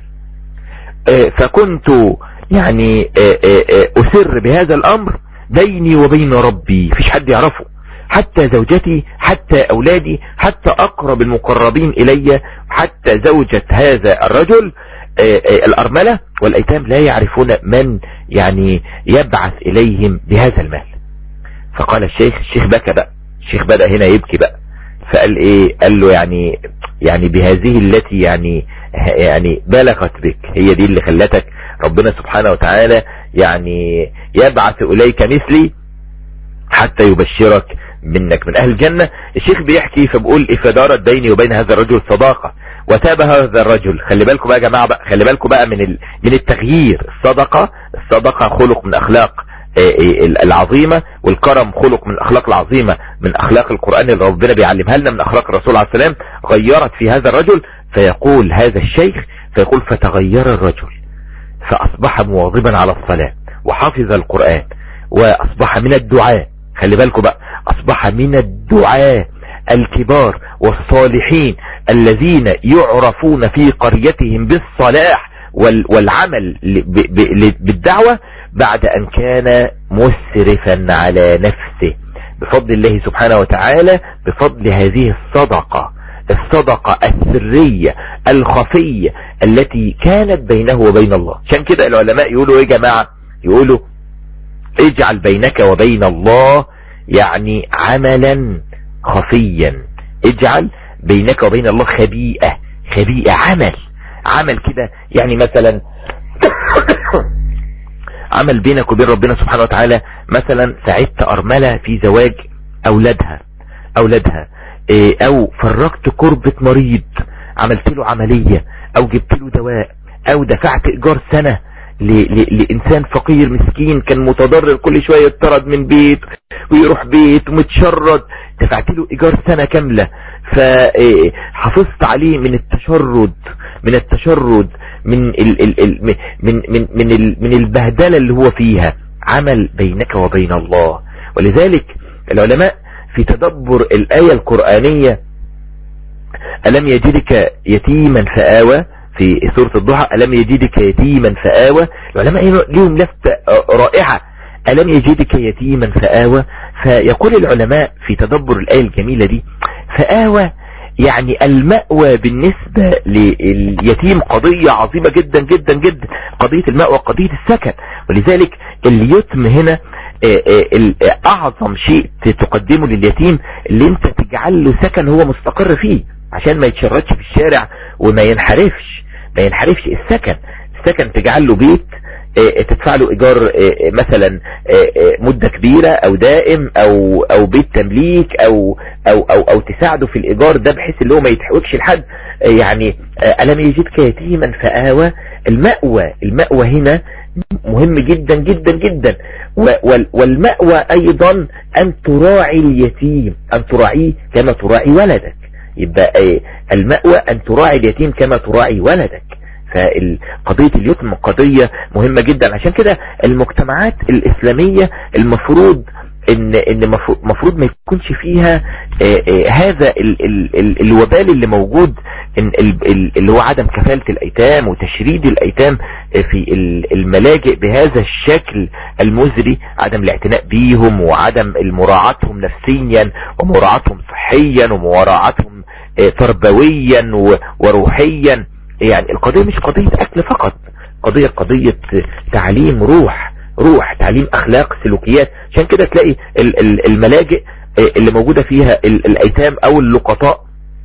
فكنت يعني اسر بهذا الامر بيني وبين ربي فيش حد يعرفه حتى زوجتي حتى اولادي حتى اقرب المقربين الي حتى زوجة هذا الرجل الارملة والايتام لا يعرفون من يعني يبعث اليهم بهذا المال فقال الشيخ الشيخ بكى بقى الشيخ بدأ هنا يبكي بقى فقال ايه قال له يعني يعني بهذه التي يعني يعني بلغت بك هي دي اللي خلتك ربنا سبحانه وتعالى يعني يبعث اليك مثلي حتى يبشرك منك من اهل الجنة الشيخ بيحكي فبقول فدارت بيني وبين هذا الرجل صداقة وتاب هذا الرجل خلي بالكم بقى يا جماعة بقى خلي بالكم بقى من ال... من التغيير الصدقة الصدقة خلق من اخلاق العظيمة والكرم خلق من الاخلاق العظيمة من اخلاق القرآن اللي ربنا بيعلمها لنا من اخلاق الرسول عليه السلام غيرت في هذا الرجل فيقول هذا الشيخ فيقول فتغير الرجل فاصبح مواظبا على الصلاة وحفظ القرآن واصبح من الدعاء خلي بالكم بقى اصبح من الدعاء الكبار والصالحين الذين يعرفون في قريتهم بالصلاح والعمل بالدعوة بعد ان كان مسرفا على نفسه بفضل الله سبحانه وتعالى بفضل هذه الصدقة الصدقة السرية الخفية التي كانت بينه وبين الله عشان كده العلماء يقولوا ايه يا جماعة يقولوا اجعل بينك وبين الله يعني عملا خفيا اجعل بينك وبين الله خبيئة خبيئة عمل عمل كده يعني مثلا عمل بينك وبين ربنا سبحانه وتعالى مثلا ساعدت أرملة في زواج أولادها أولادها إيه أو فرقت كربة مريض عملت له عملية أو جبت له دواء أو دفعت إيجار سنة لإنسان فقير مسكين كان متضرر كل شوية يطرد من بيت ويروح بيت ومتشرد دفعت له إيجار سنة كاملة فحافظت عليه من التشرد من التشرد من ال ال ال من من من ال من البهدلة اللي هو فيها عمل بينك وبين الله ولذلك العلماء في تدبر الآية القرآنية ألم يجدك يتيما فآوى في سورة الضحى ألم يجدك يتيما فآوى العلماء لهم لفتة رائعة ألم يجدك يتيما فآوى فيقول العلماء في تدبر الآية الجميلة دي فآوى يعني المأوى بالنسبة لليتيم قضية عظيمة جدا جدا جدا قضية المأوى قضية السكن ولذلك اليتم هنا اعظم شيء تقدمه لليتيم اللي انت تجعل له سكن هو مستقر فيه عشان ما يتشردش في الشارع وما ينحرفش ما ينحرفش السكن السكن تجعل له بيت تدفع له ايجار مثلا مدة كبيرة او دائم او او بيت تمليك او او او, أو تساعده في الايجار ده بحيث اللي هو ما يتحوكش لحد يعني الم يجدك يتيما فآوى المأوى المأوى هنا مهم جدا جدا جدا والمأوى ايضا ان تراعي اليتيم ان تراعيه كما تراعي ولدك يبقى المأوى ان تراعي اليتيم كما تراعي ولدك فقضية اليتم قضية مهمة جدا عشان كده المجتمعات الإسلامية المفروض ان ان مفروض ما يكونش فيها آآ آآ هذا ال ال ال الوبال اللي موجود إن اللي هو عدم كفالة الايتام وتشريد الايتام في الملاجئ بهذا الشكل المزري عدم الاعتناء بيهم وعدم مراعاتهم نفسيا ومراعاتهم صحيا ومراعاتهم تربويا وروحيا يعني القضية مش قضية اكل فقط قضية قضية تعليم روح روح تعليم اخلاق سلوكيات عشان كده تلاقي الملاجئ اللي موجودة فيها الايتام او اللقطاء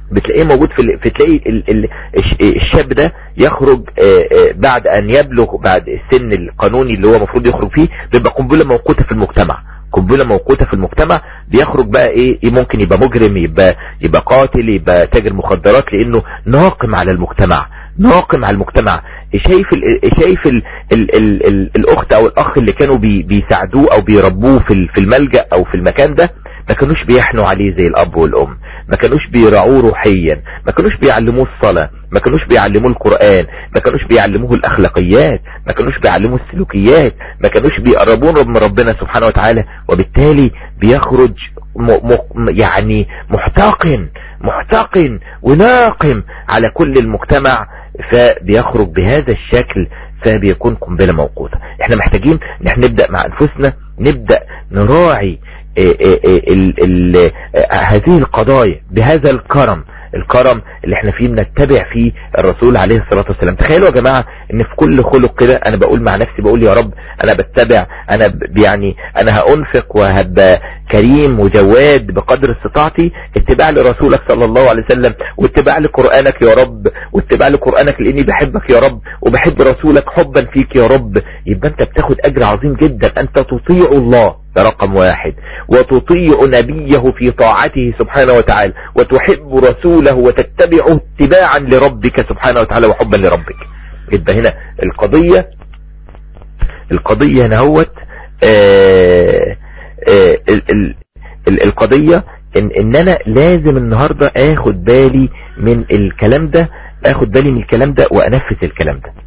بتلاقيه موجود في ال... في تلاقي ال... ال... الشاب ده يخرج بعد ان يبلغ بعد السن القانوني اللي هو المفروض يخرج فيه بيبقى قنبله موقوته في المجتمع قنبله موقوته في المجتمع بيخرج بقى ايه, إيه ممكن يبقى مجرم يبقى يبقى قاتل يبقى تاجر مخدرات لانه ناقم على المجتمع ناقم على المجتمع شايف ال شايف ال ال ال ال الاخت او الاخ اللي كانوا بي بيساعدوه او بيربوه في في الملجأ او في المكان ده ما كانوش بيحنوا عليه زي الاب والام ما كانوش بيرعوه روحيا ما كانوش بيعلموه الصلاة ما كانوش بيعلموه القرآن ما كانوش بيعلموه الاخلاقيات ما كانوش بيعلموه السلوكيات ما كانوش بيقربوه من ربنا سبحانه وتعالى وبالتالي بيخرج م م يعني محتقن محتقن وناقم على كل المجتمع فبيخرج بهذا الشكل فبيكون قنبلة موقوتة احنا محتاجين ان احنا نبدأ مع انفسنا نبدأ نراعي ال ال ال هذه القضايا بهذا الكرم الكرم اللي احنا فيه بنتبع فيه الرسول عليه الصلاة والسلام تخيلوا يا جماعة ان في كل خلق كده انا بقول مع نفسي بقول يا رب انا بتبع انا يعني انا هأنفق وهبقى كريم وجواد بقدر استطاعتي اتباع لرسولك صلى الله عليه وسلم واتباع لقرآنك يا رب واتباع لقرآنك لاني بحبك يا رب وبحب رسولك حبا فيك يا رب يبقى انت بتاخد اجر عظيم جدا انت تطيع الله ده رقم واحد وتطيع نبيه في طاعته سبحانه وتعالى وتحب رسوله وتتبعه اتباعا لربك سبحانه وتعالى وحبا لربك يبقى هنا القضية القضية هنا هوت آه آه ال ال ال القضية ان, ان انا لازم النهاردة اخد بالي من الكلام ده اخد بالي من الكلام ده وانفذ الكلام ده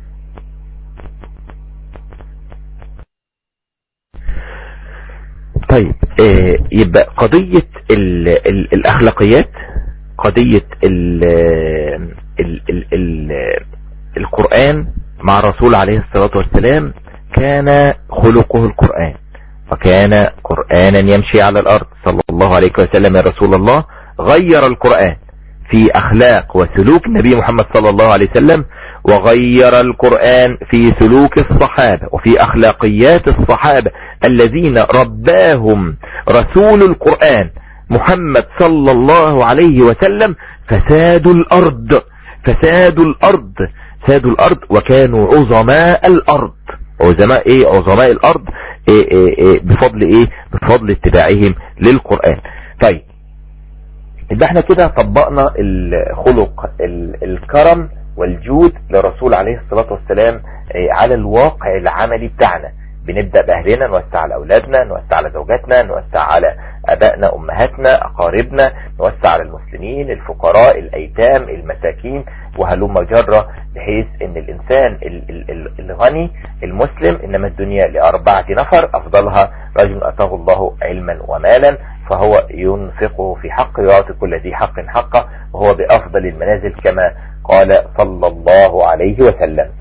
طيب آه يبقى قضية ال ال الأخلاقيات قضية ال ال ال ال القرآن مع الرسول عليه الصلاة والسلام كان خلقه القرآن وكان قرآنا يمشي على الأرض صلى الله عليه وسلم يا رسول الله غير القرآن في أخلاق وسلوك النبي محمد صلى الله عليه وسلم وغير القرآن في سلوك الصحابة وفي أخلاقيات الصحابة الذين رباهم رسول القرآن محمد صلى الله عليه وسلم فسادوا الأرض فسادوا الأرض سادوا الأرض وكانوا عظماء الأرض عظماء ايه عظماء الأرض إيه إيه إيه بفضل ايه بفضل اتباعهم للقرآن طيب يبقى احنا كده طبقنا الخلق الكرم والجود للرسول عليه الصلاة والسلام على الواقع العملي بتاعنا بنبدأ بأهلنا نوسع على أولادنا نوسع على زوجاتنا نوسع على أبائنا أمهاتنا أقاربنا نوسع على المسلمين الفقراء الأيتام المساكين وهلم جرة بحيث ان الإنسان الغني المسلم إنما الدنيا لأربعة نفر أفضلها رجل أتاه الله علما ومالا فهو ينفقه في حق يعطي كل ذي حق حقه وهو بأفضل المنازل كما قال صلى الله عليه وسلم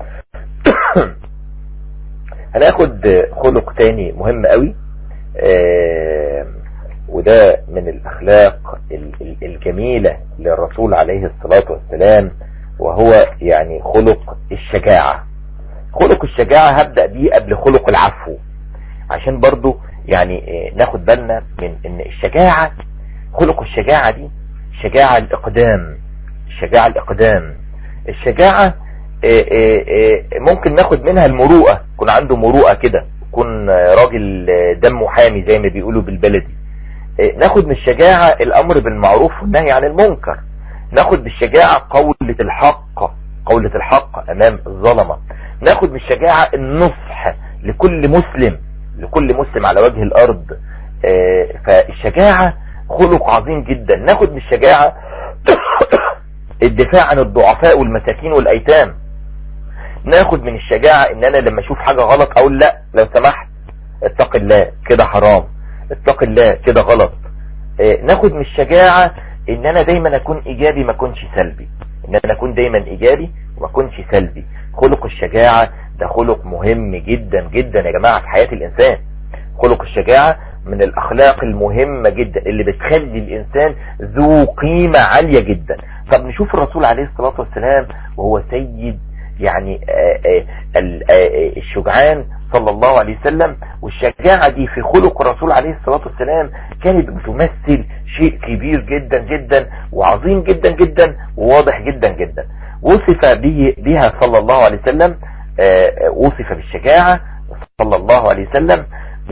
هناخد خلق تاني مهم قوي آه وده من الأخلاق الجميلة للرسول عليه الصلاة والسلام وهو يعني خلق الشجاعة خلق الشجاعة هبدأ بيه قبل خلق العفو عشان برضو يعني ناخد بالنا من ان الشجاعة خلق الشجاعة دي شجاعة الإقدام الشجاعة الإقدام الشجاعة ممكن ناخد منها المروءة يكون عنده مروءة كده يكون راجل دمه حامي زي ما بيقولوا بالبلدي ناخد من الشجاعة الأمر بالمعروف والنهي عن المنكر ناخد بالشجاعة قولة الحق قولة الحق أمام الظلمة ناخد من الشجاعة النصح لكل مسلم لكل مسلم على وجه الأرض فالشجاعة خلق عظيم جدا ناخد من الشجاعة الدفاع عن الضعفاء والمساكين والأيتام ناخد من الشجاعة ان انا لما اشوف حاجة غلط اقول لا لو سمحت اتق الله كده حرام اتق الله كده غلط اه ناخد من الشجاعة ان انا دايما اكون ايجابي ما اكونش سلبي ان انا اكون دايما ايجابي وما اكونش سلبي خلق الشجاعة ده خلق مهم جدا جدا يا جماعة في حياة الانسان خلق الشجاعة من الاخلاق المهمة جدا اللي بتخلي الانسان ذو قيمة عالية جدا طب نشوف الرسول عليه الصلاة والسلام وهو سيد يعني آآ آآ الشجعان صلى الله عليه وسلم والشجاعة دي في خلق الرسول عليه الصلاة والسلام كانت بتمثل شيء كبير جدا جدا وعظيم جدا جدا وواضح جدا جدا وصف به بها صلى الله عليه وسلم وصف بالشجاعة صلى الله عليه وسلم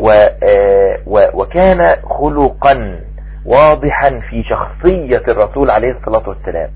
وكان خلقا واضحا في شخصية الرسول عليه الصلاة والسلام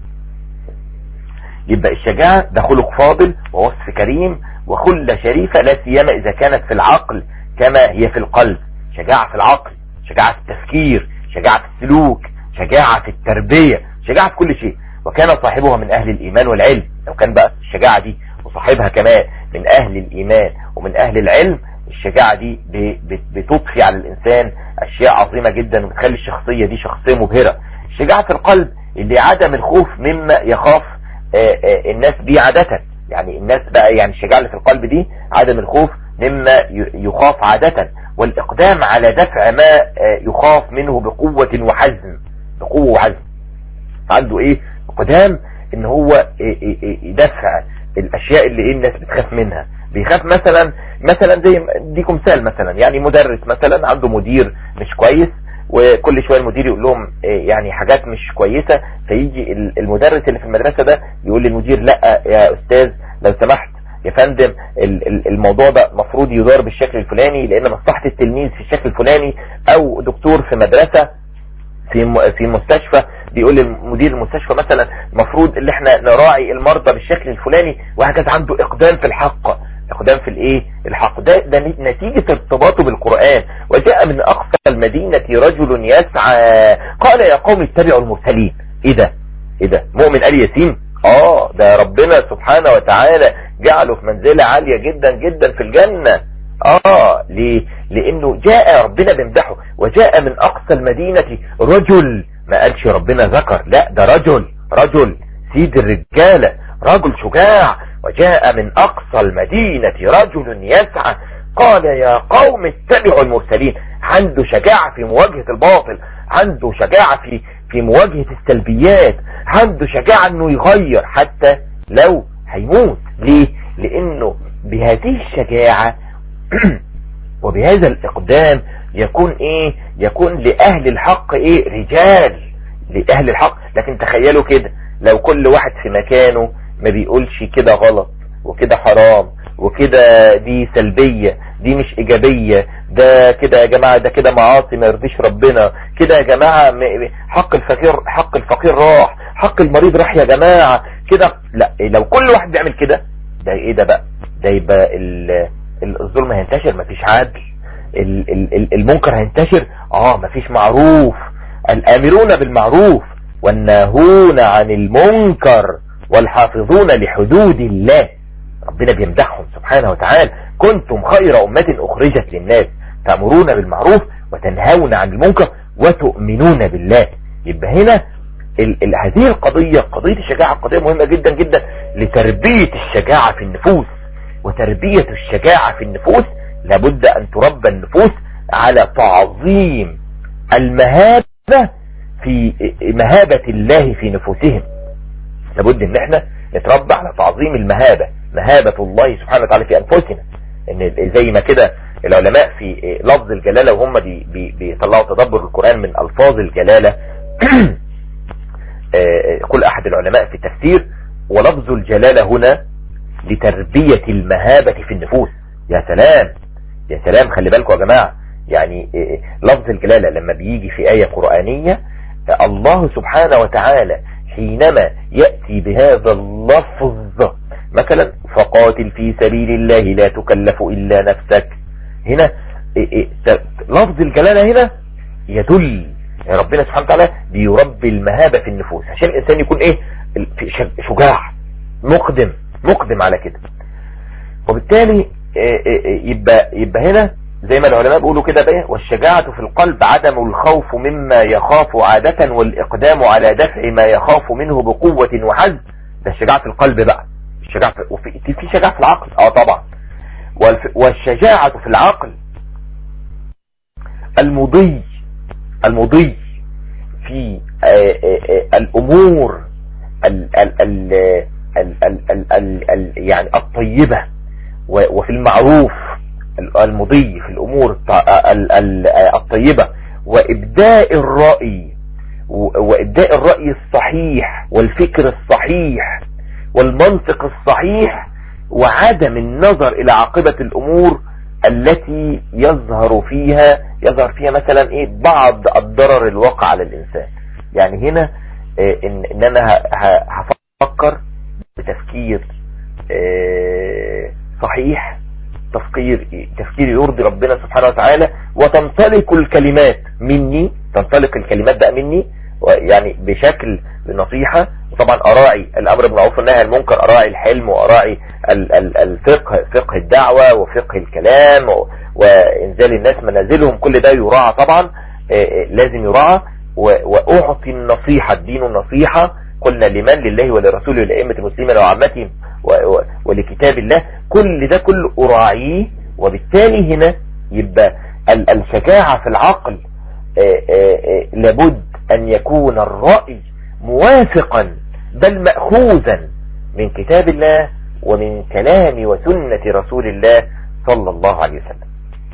يبقى الشجاعة ده خلق فاضل ووصف كريم وخلة شريفة لا سيما إذا كانت في العقل كما هي في القلب شجاعة في العقل شجاعة في التفكير شجاعة في السلوك شجاعة في التربية شجاعة في كل شيء وكان صاحبها من أهل الإيمان والعلم لو كان بقى الشجاعة دي وصاحبها كمان من أهل الإيمان ومن أهل العلم الشجاعة دي بتضفي على الإنسان أشياء عظيمة جدا وبتخلي الشخصية دي شخصية مبهرة الشجاعة في القلب اللي عدم الخوف مما يخاف الناس بيه عادة يعني الناس بقى يعني الشجاعة اللي في القلب دي عدم الخوف مما يخاف عادة والإقدام على دفع ما يخاف منه بقوة وحزم بقوة وحزم عنده ايه اقدام ان هو يدفع الاشياء اللي ايه الناس بتخاف منها بيخاف مثلا مثلا زي ديكم مثال مثلا يعني مدرس مثلا عنده مدير مش كويس وكل شويه المدير يقول لهم يعني حاجات مش كويسه فيجي المدرس اللي في المدرسه ده يقول للمدير لا يا استاذ لو سمحت يا فندم الموضوع ده مفروض يدار بالشكل الفلاني لان مصلحه التلميذ في الشكل الفلاني او دكتور في مدرسه في في مستشفى بيقول لمدير المستشفى مثلا المفروض ان احنا نراعي المرضى بالشكل الفلاني وهكذا عنده اقدام في الحق اقدام في الايه الحق ده, ده نتيجة ارتباطه بالقرآن وجاء من اقصى المدينة رجل يسعى قال يا قوم اتبعوا المرسلين ايه ده ايه ده مؤمن آل ياسين اه ده ربنا سبحانه وتعالى جعله في منزلة عالية جدا جدا في الجنة اه ليه لانه جاء ربنا بيمدحه وجاء من اقصى المدينة رجل ما قالش ربنا ذكر لا ده رجل رجل سيد الرجالة رجل شجاع وجاء من اقصى المدينة رجل يسعى قال يا قوم اتبعوا المرسلين عنده شجاعة في مواجهة الباطل عنده شجاعة في في مواجهة السلبيات عنده شجاعة انه يغير حتى لو هيموت ليه لانه بهذه الشجاعة وبهذا الاقدام يكون ايه يكون لاهل الحق ايه رجال لاهل الحق لكن تخيلوا كده لو كل واحد في مكانه ما بيقولش كده غلط وكده حرام وكده دي سلبية دي مش ايجابية ده كده يا جماعة ده كده معاصي ما يرضيش ربنا كده يا جماعة حق الفقير حق الفقير راح حق المريض راح يا جماعة كده لا لو كل واحد بيعمل كده ده ايه ده بقى ده يبقى الظلم هينتشر مفيش عدل المنكر هينتشر اه مفيش معروف الامرون بالمعروف والناهون عن المنكر والحافظون لحدود الله ربنا بيمدحهم سبحانه وتعالى كنتم خير أمة أخرجت للناس تأمرون بالمعروف وتنهون عن المنكر وتؤمنون بالله يبقى هنا ال ال هذه القضية قضية الشجاعة قضية مهمة جدا جدا لتربية الشجاعة في النفوس وتربية الشجاعة في النفوس لابد أن تربى النفوس على تعظيم المهابة في مهابة الله في نفوسهم لابد ان احنا نتربى على تعظيم المهابة مهابة الله سبحانه وتعالى في انفسنا ان زي ما كده العلماء في لفظ الجلالة وهم بي بي بيطلعوا تدبر القرآن من الفاظ الجلالة كل احد العلماء في التفسير ولفظ الجلالة هنا لتربية المهابة في النفوس يا سلام يا سلام خلي بالكم يا جماعة يعني لفظ الجلالة لما بيجي في آية قرآنية الله سبحانه وتعالى حينما يأتي بهذا اللفظ مثلا فقاتل في سبيل الله لا تكلف إلا نفسك هنا لفظ الجلالة هنا يدل ربنا سبحانه وتعالى بيربي المهابة في النفوس عشان الإنسان يكون إيه شجاع مقدم مقدم على كده وبالتالي يبقى, يبقى هنا زي ما العلماء بيقولوا كده بقى والشجاعة في القلب عدم الخوف مما يخاف عادة والإقدام على دفع ما يخاف منه بقوة وحزم ده الشجاعة في القلب بقى الشجاعة في, وفي في شجاعة في العقل اه طبعا والشجاعة في العقل المضي المضي في آآ آآ الأمور ال ال ال ال ال ال ال ال يعني الطيبة وفي المعروف المضي في الأمور الطيبة وإبداء الرأي وإبداء الرأي الصحيح والفكر الصحيح والمنطق الصحيح وعدم النظر إلى عاقبة الأمور التي يظهر فيها يظهر فيها مثلا إيه بعض الضرر الواقع على الإنسان يعني هنا إيه إن, إن أنا هفكر بتفكير إيه صحيح تفكير تفكير يرضي ربنا سبحانه وتعالى وتنطلق الكلمات مني تنطلق الكلمات بقى مني يعني بشكل نصيحة وطبعا أراعي الأمر بالمعروف والنهي عن المنكر أراعي الحلم وأراعي الفقه فقه الدعوة وفقه الكلام وإنزال الناس منازلهم كل ده يراعى طبعا لازم يراعى وأعطي النصيحة الدين النصيحة قلنا لمن لله ولرسوله ولأئمة المسلمين وعامتهم ولكتاب الله كل ده كله أراعيه وبالتالي هنا يبقى الشجاعة في العقل لابد أن يكون الرأي موافقا بل مأخوذا من كتاب الله ومن كلام وسنة رسول الله صلى الله عليه وسلم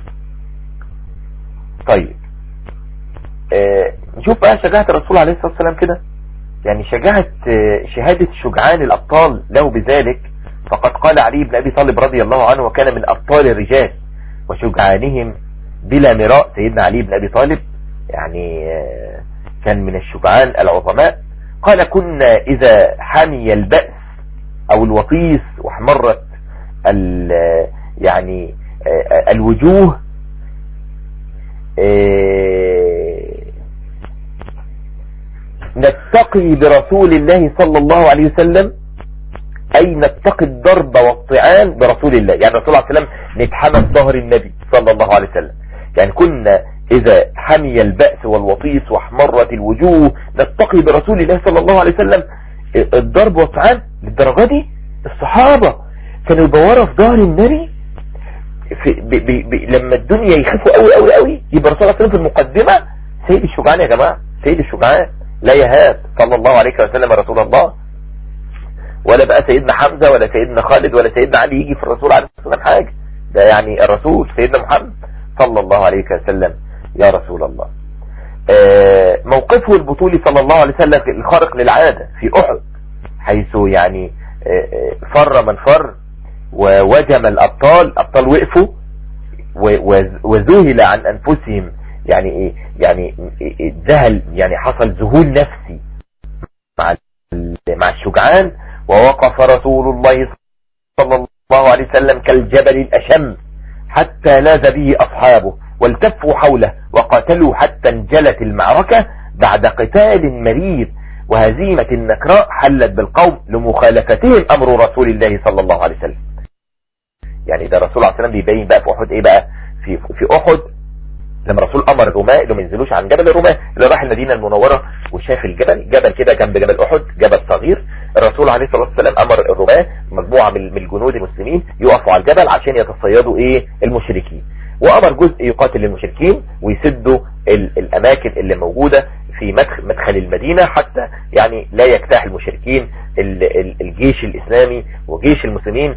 طيب آه نشوف بقى شجاعة الرسول عليه الصلاة والسلام كده يعني شجاعة آه شهادة شجعان الأبطال له بذلك فقد قال علي بن أبي طالب رضي الله عنه وكان من أبطال الرجال وشجعانهم بلا مراء سيدنا علي بن أبي طالب يعني آه كان من الشجعان العظماء قال كنا إذا حمي البأس أو الوطيس واحمرت يعني الوجوه نتقي برسول الله صلى الله عليه وسلم أي نتقي الضرب والطعان برسول الله يعني رسول الله عليه وسلم نتحمى ظهر النبي صلى الله عليه وسلم يعني كنا إذا حمي البأس والوطيس واحمرت الوجوه نتقي برسول الله صلى الله عليه وسلم الضرب والطعان للدرجة دي الصحابة كانوا يبوروا في ظهر النبي في بي بي بي لما الدنيا يخافوا قوي قوي قوي يبقى الرسول صلى الله عليه وسلم في المقدمة سيد الشجعان يا جماعة سيد الشجعان لا يهاب صلى الله عليه وسلم رسول الله ولا بقى سيدنا حمزة ولا سيدنا خالد ولا سيدنا علي يجي في الرسول عليه الصلاة والسلام حاجة ده يعني الرسول سيدنا محمد صلى الله عليه وسلم يا رسول الله آه موقفه البطولي صلى الله عليه وسلم الخارق للعادة في أحد حيث يعني آه فر من فر ووجم الأبطال أبطال وقفوا وذهل عن أنفسهم يعني إيه يعني ذهل يعني حصل ذهول نفسي مع مع الشجعان ووقف رسول الله صلى الله عليه وسلم كالجبل الأشم حتى لاذ به أصحابه والتفوا حوله وقاتلوا حتى انجلت المعركة بعد قتال مرير وهزيمة النكراء حلت بالقوم لمخالفتهم أمر رسول الله صلى الله عليه وسلم يعني ده الرسول عليه السلام بيبين بقى في أحد إيه بقى في, في أحد لما الرسول أمر الرماة اللي ما ينزلوش عن جبل الرماة اللي راح المدينة المنورة وشاف الجبل جبل كده جنب جبل أحد جبل صغير الرسول عليه الصلاة والسلام أمر الرماة مجموعة من الجنود المسلمين يقفوا على الجبل عشان يتصيدوا إيه المشركين وأمر جزء يقاتل المشركين ويسدوا الأماكن اللي موجودة في مدخل, مدخل المدينة حتى يعني لا يجتاح المشركين الجيش الإسلامي وجيش المسلمين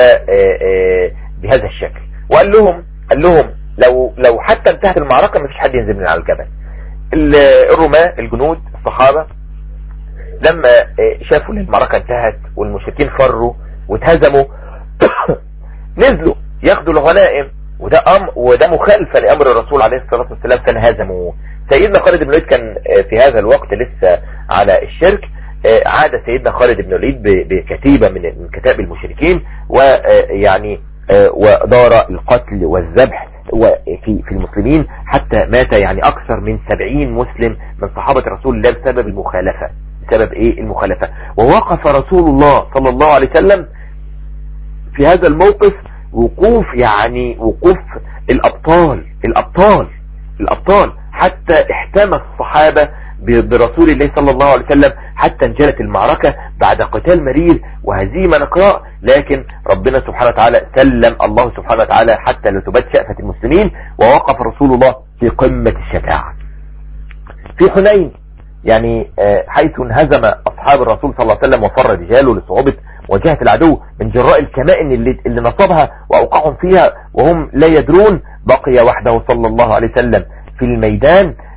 وبهذا الشكل وقال لهم قال لهم لو لو حتى انتهت المعركة مفيش حد ينزل من على الجبل الرماة الجنود الصحابة لما شافوا ان المعركة انتهت والمشركين فروا واتهزموا نزلوا ياخدوا الغنائم وده أم وده مخالفة لأمر الرسول عليه الصلاة والسلام فانهزموا سيدنا خالد بن الوليد كان في هذا الوقت لسه على الشرك عاد سيدنا خالد بن الوليد بكتيبة من كتاب المشركين ويعني ودار القتل والذبح في في المسلمين حتى مات يعني أكثر من سبعين مسلم من صحابة رسول الله بسبب المخالفة بسبب ايه المخالفة ووقف رسول الله صلى الله عليه وسلم في هذا الموقف وقوف يعني وقوف الأبطال الأبطال الأبطال حتى احتمى الصحابة برسول الله صلى الله عليه وسلم حتى انجلت المعركة بعد قتال مرير وهزيمة نقراء لكن ربنا سبحانه وتعالى سلم الله سبحانه وتعالى حتى لتبات شأفة المسلمين ووقف رسول الله في قمة الشجاعة في حنين يعني حيث انهزم أصحاب الرسول صلى الله عليه وسلم وفر رجاله لصعوبة مواجهة العدو من جراء الكمائن اللي, اللي نصبها وأوقعهم فيها وهم لا يدرون بقي وحده صلى الله عليه وسلم في الميدان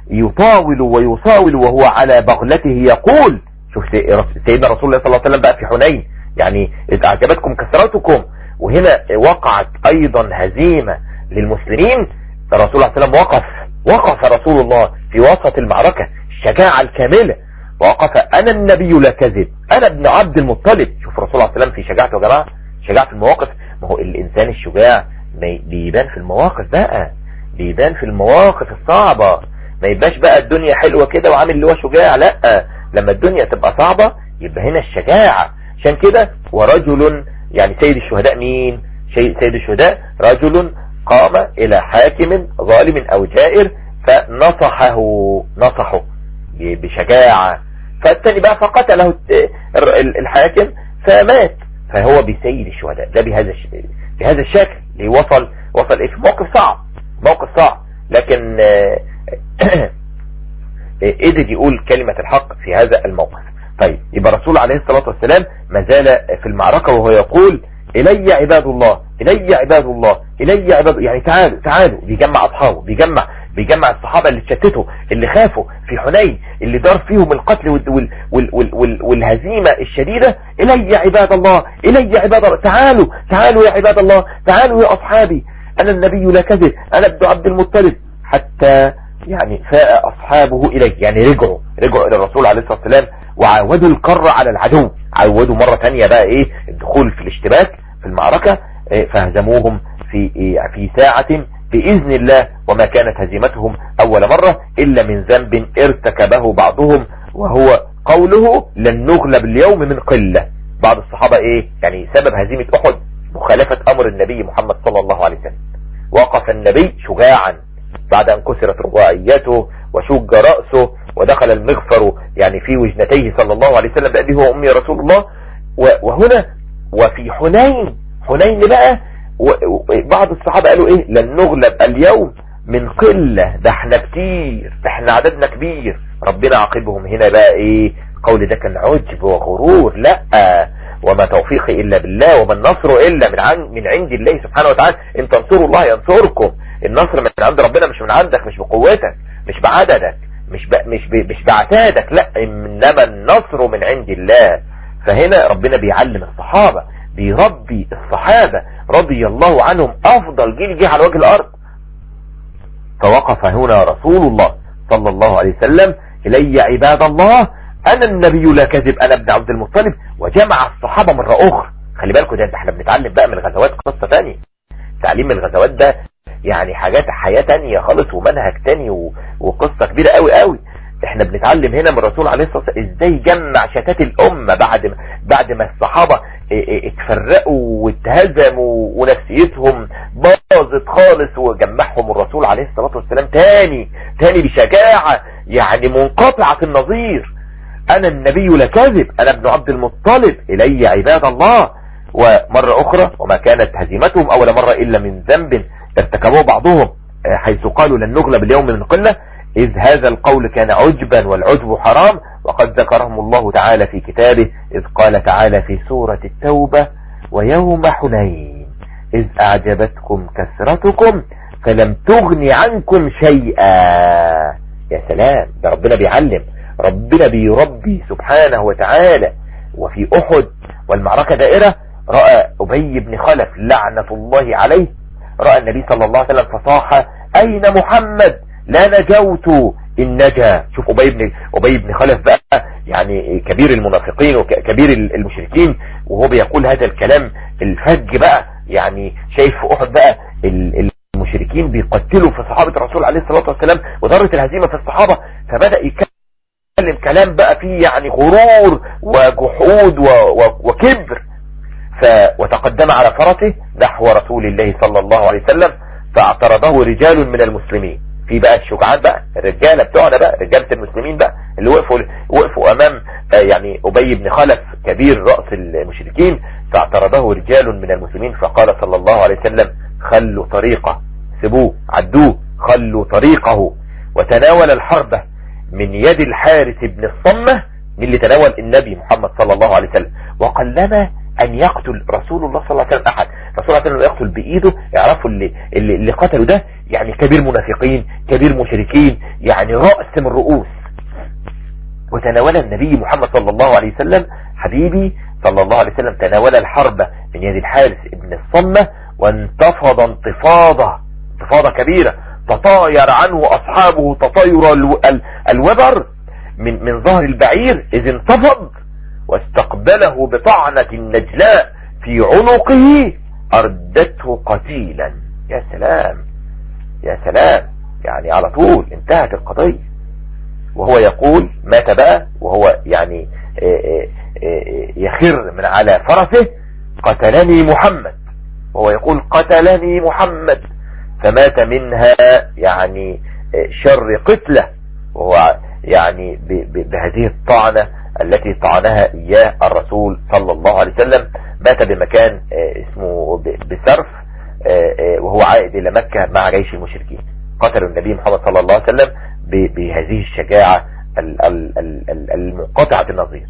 يطاول ويصاول وهو على بغلته يقول شوف سيدنا رسول الله صلى الله عليه وسلم بقى في حنين يعني إذ أعجبتكم كثرتكم وهنا وقعت أيضا هزيمة للمسلمين الرسول صلى الله عليه وسلم وقف وقف رسول الله في وسط المعركة الشجاعة الكاملة وقف أنا النبي لا كذب أنا ابن عبد المطلب شوف الرسول صلى الله عليه وسلم في شجاعته يا جماعة شجاعة المواقف ما هو الإنسان الشجاع بيبان في المواقف بقى بيبان في المواقف الصعبة ما يبقاش بقى الدنيا حلوة كده وعامل اللي هو شجاع لا لما الدنيا تبقى صعبة يبقى هنا الشجاعة عشان كده ورجل يعني سيد الشهداء مين سيد الشهداء رجل قام الى حاكم ظالم او جائر فنصحه نصحه بشجاعة فالتاني بقى فقتله الحاكم فمات فهو بسيد الشهداء ده بهذا بهذا الشكل اللي وصل وصل ايه في موقف صعب موقف صعب لكن قدر يقول كلمة الحق في هذا الموقف طيب يبقى الرسول عليه الصلاة والسلام ما زال في المعركة وهو يقول إلي عباد الله إلي عباد الله إلي عباد يعني تعالوا تعالوا بيجمع أصحابه بيجمع بيجمع الصحابة اللي اتشتتوا اللي خافوا في حنين اللي دار فيهم القتل وال وال وال وال وال والهزيمة الشديدة إلي عباد الله إلي عباد الله تعالوا تعالوا يا عباد الله تعالوا يا أصحابي أنا النبي لا كذب أنا ابن عبد المطلب حتى يعني فاء أصحابه إليه يعني رجعوا رجعوا إلى الرسول عليه الصلاة والسلام وعودوا القر على العدو عودوا مرة تانية بقى إيه الدخول في الاشتباك في المعركة إيه فهزموهم في إيه في ساعة بإذن الله وما كانت هزيمتهم أول مرة إلا من ذنب ارتكبه بعضهم وهو قوله لن نغلب اليوم من قلة بعض الصحابة إيه يعني سبب هزيمة أحد مخالفة أمر النبي محمد صلى الله عليه وسلم وقف النبي شجاعا بعد أن كسرت رباعيته وشج رأسه ودخل المغفر يعني في وجنتيه صلى الله عليه وسلم بأبيه وأمي رسول الله وهنا وفي حنين حنين بقى بعض الصحابة قالوا ايه لن نغلب اليوم من قلة ده احنا كتير ده احنا عددنا كبير ربنا عاقبهم هنا بقى ايه قول ده كان عجب وغرور لا وما توفيقي الا بالله وما النصر الا من عن من عند الله سبحانه وتعالى ان تنصروا الله ينصركم النصر من عند ربنا مش من عندك مش بقوتك مش بعددك مش ب... مش ب... مش بعتادك لا انما النصر من عند الله فهنا ربنا بيعلم الصحابة بيربي الصحابة رضي الله عنهم افضل جيل جه على وجه الارض فوقف هنا رسول الله صلى الله عليه وسلم الي عباد الله انا النبي لا كذب انا ابن عبد المطلب وجمع الصحابة مرة اخرى خلي بالكم ده احنا بنتعلم بقى من الغزوات قصة تانية تعليم من الغزوات ده يعني حاجات حياة تانية خالص ومنهج تاني و... وقصة كبيرة قوي قوي احنا بنتعلم هنا من الرسول عليه الصلاة والسلام ازاي جمع شتات الامة بعد ما بعد ما الصحابة اتفرقوا واتهزموا ونفسيتهم باظت خالص وجمعهم الرسول عليه الصلاة والسلام تاني تاني بشجاعة يعني منقطعة النظير انا النبي لكاذب انا ابن عبد المطلب الي عباد الله ومرة اخرى وما كانت هزيمتهم اول مرة الا من ذنب ارتكبوه بعضهم حيث قالوا لن نغلب اليوم من قلة إذ هذا القول كان عجبا والعجب حرام وقد ذكرهم الله تعالى في كتابه إذ قال تعالى في سورة التوبة ويوم حنين إذ أعجبتكم كثرتكم فلم تغن عنكم شيئا يا سلام ده ربنا بيعلم ربنا بيربي سبحانه وتعالى وفي أحد والمعركة دائرة رأى أبي بن خلف لعنة الله عليه رأى النبي صلى الله عليه وسلم فصاح أين محمد لا نجوت إن نجا شوف أبي بن, أبي بن خلف بقى يعني كبير المنافقين وكبير المشركين وهو بيقول هذا الكلام الفج بقى يعني شايف في أحد بقى المشركين بيقتلوا في صحابة الرسول عليه الصلاة والسلام وضرت الهزيمة في الصحابة فبدأ يتكلم كلام بقى فيه يعني غرور وجحود وكبر ف وتقدم على فرسه نحو رسول الله صلى الله عليه وسلم فاعترضه رجال من المسلمين في بقى الشجعان بقى الرجالة بتوعنا بقى رجالة المسلمين بقى اللي وقفوا وقفوا امام يعني ابي بن خلف كبير رأس المشركين فاعترضه رجال من المسلمين فقال صلى الله عليه وسلم خلوا طريقه سبوه عدوه خلوا طريقه وتناول الحربة من يد الحارث بن الصمة من اللي تناول النبي محمد صلى الله عليه وسلم وقلما ان يقتل رسول الله صلى الله عليه وسلم احد رسول الله صلى الله عليه وسلم يقتل بايده يعرفوا اللي, اللي, اللي قتلوا ده يعني كبير منافقين كبير مشركين يعني رأس من رؤوس وتناول النبي محمد صلى الله عليه وسلم حبيبي صلى الله عليه وسلم تناول الحرب من يد الحارث ابن الصمة وانتفض انتفاضة انتفاضة كبيرة تطاير عنه أصحابه تطاير الوبر من, من ظهر البعير إذ انتفض واستقبله بطعنة النجلاء في عنقه أردته قتيلا يا سلام يا سلام يعني على طول انتهت القضية وهو يقول مات بقى وهو يعني يخر من على فرسه قتلني محمد وهو يقول قتلني محمد فمات منها يعني شر قتله وهو يعني بهذه الطعنة التي طعنها إياه الرسول صلى الله عليه وسلم مات بمكان اسمه بسرف وهو عائد إلى مكة مع جيش المشركين قتلوا النبي محمد صلى الله عليه وسلم بهذه الشجاعة المنقطعة النظير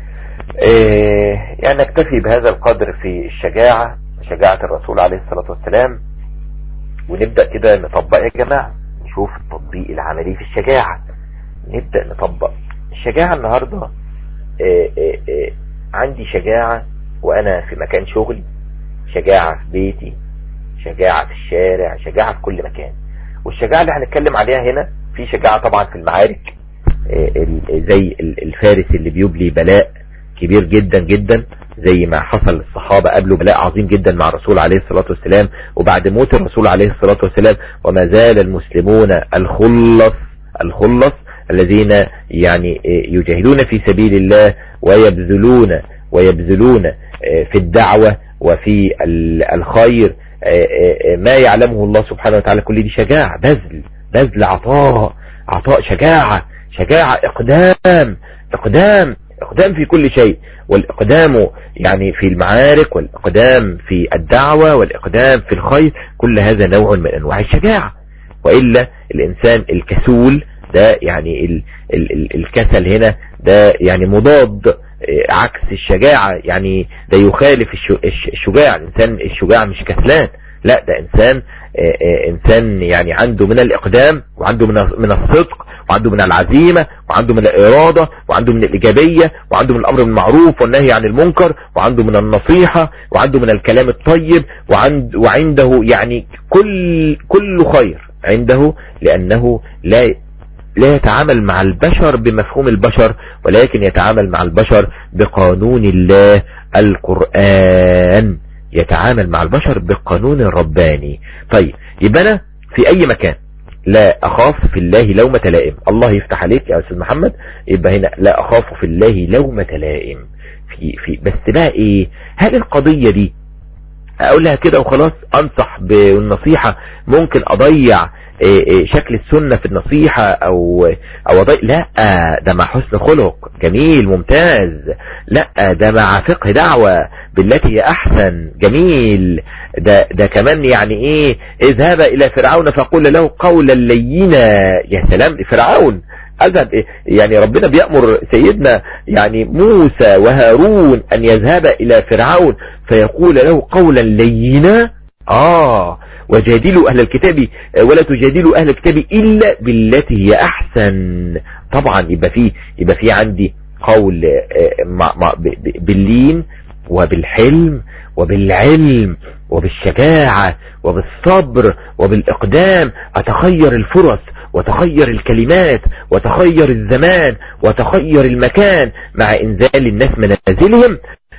يعني نكتفي بهذا القدر في الشجاعة شجاعة الرسول عليه الصلاة والسلام ونبدأ كده نطبق يا جماعة نشوف التطبيق العملي في الشجاعة نبدأ نطبق الشجاعة النهاردة آآ آآ عندي شجاعة وانا في مكان شغلي شجاعة في بيتي شجاعة في الشارع شجاعة في كل مكان والشجاعة اللي هنتكلم عليها هنا في شجاعة طبعا في المعارك زي الفارس اللي بيبلي بلاء كبير جدا جدا زي ما حصل للصحابة قبلوا بلاء عظيم جدا مع الرسول عليه الصلاة والسلام وبعد موت الرسول عليه الصلاة والسلام وما زال المسلمون الخلص الخلص الذين يعني يجاهدون في سبيل الله ويبذلون ويبذلون في الدعوة وفي الخير ما يعلمه الله سبحانه وتعالى كل دي شجاعة بذل بذل عطاء عطاء شجاعة شجاعة اقدام اقدام اقدام في كل شيء والاقدام يعني في المعارك والاقدام في الدعوة والاقدام في الخير كل هذا نوع من انواع الشجاعة وإلا الانسان الكسول ده يعني ال ال ال الكسل هنا ده يعني مضاد عكس الشجاعة يعني ده يخالف الشجاع الانسان الشجاع مش كسلان لا ده انسان انسان يعني عنده من الاقدام وعنده من من الصدق وعنده من العزيمة وعنده من الإرادة وعنده من الإيجابية وعنده من الأمر بالمعروف والنهي عن المنكر وعنده من النصيحة وعنده من الكلام الطيب وعند وعنده يعني كل كل خير عنده لأنه لا لا يتعامل مع البشر بمفهوم البشر ولكن يتعامل مع البشر بقانون الله القرآن يتعامل مع البشر بالقانون الرباني طيب يبقى أنا في أي مكان لا أخاف في الله لومة لائم الله يفتح عليك يا أستاذ محمد يبقى هنا لا أخاف في الله لومة لائم في في بس بقى إيه هل القضية دي أقولها كده وخلاص أنصح بالنصيحة ممكن أضيع إيه إيه شكل السنة في النصيحة او او ضي... لا ده مع حسن خلق جميل ممتاز لا ده مع فقه دعوة بالتي هي احسن جميل ده ده كمان يعني ايه اذهب الى فرعون فقول له قولا لينا يا سلام فرعون اذهب يعني ربنا بيأمر سيدنا يعني موسى وهارون ان يذهب الى فرعون فيقول له قولا لينا اه وجادلوا أهل الكتاب ولا تجادلوا أهل الكتاب إلا بالتي هي أحسن طبعا يبقى في يبقى في عندي قول مع مع باللين وبالحلم وبالعلم وبالشجاعة وبالصبر وبالإقدام أتخير الفرص وتخير الكلمات وتخير الزمان وتخير المكان مع إنزال الناس منازلهم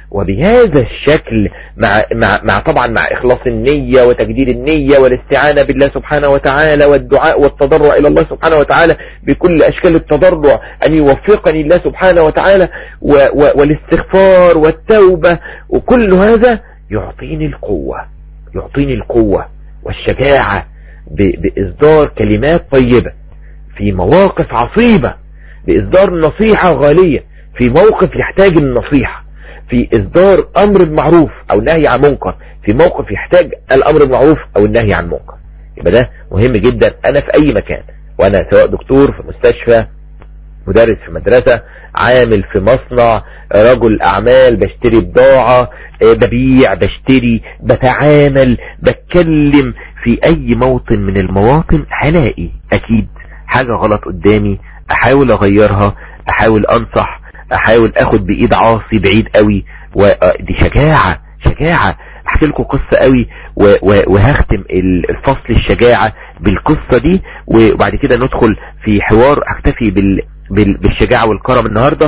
وبهذا الشكل مع, مع, مع طبعا مع إخلاص النية وتجديد النية والاستعانة بالله سبحانه وتعالى والدعاء والتضرع إلى الله سبحانه وتعالى بكل أشكال التضرع أن يوفقني الله سبحانه وتعالى و و والاستغفار والتوبة وكل هذا يعطيني القوة يعطيني القوة والشجاعة بإصدار كلمات طيبة في مواقف عصيبة بإصدار نصيحة غالية في موقف يحتاج النصيحة في إصدار أمر المعروف أو النهي عن منكر في موقف يحتاج الأمر المعروف أو النهي عن منكر يبقى ده مهم جدا أنا في أي مكان وأنا سواء دكتور في مستشفى مدرس في مدرسة عامل في مصنع رجل أعمال بشتري بضاعة ببيع بشتري بتعامل بتكلم في أي موطن من المواطن هلاقي أكيد حاجة غلط قدامي احاول اغيرها احاول انصح احاول اخد بايد عاصي بعيد قوي ودي شجاعة شجاعة احكي لكم قصة قوي وهختم الفصل الشجاعة بالقصة دي وبعد كده ندخل في حوار اكتفي بال بالشجاعة والكرم النهاردة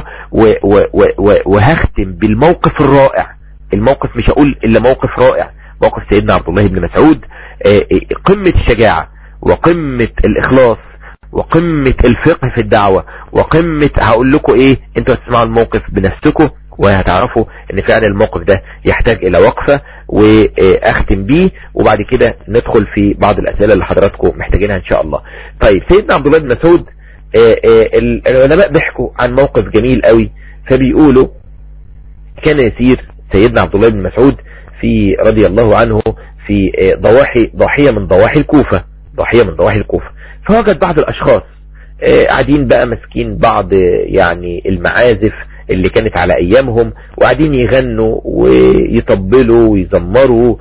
وهختم بالموقف الرائع الموقف مش هقول الا موقف رائع موقف سيدنا عبد الله بن مسعود قمة الشجاعة وقمة الاخلاص وقمة الفقه في الدعوة وقمة هقول لكم ايه انتوا هتسمعوا الموقف بنفسكم وهتعرفوا ان فعلا الموقف ده يحتاج الى وقفة واختم بيه وبعد كده ندخل في بعض الاسئلة اللي حضراتكم محتاجينها ان شاء الله طيب سيدنا عبد الله بن مسعود العلماء بيحكوا عن موقف جميل قوي فبيقولوا كان يسير سيدنا عبد الله بن مسعود في رضي الله عنه في ضواحي ضاحية من ضواحي الكوفة ضاحية من ضواحي الكوفة فوجد بعض الاشخاص قاعدين بقى ماسكين بعض يعني المعازف اللي كانت على ايامهم وقاعدين يغنوا ويطبلوا ويزمروا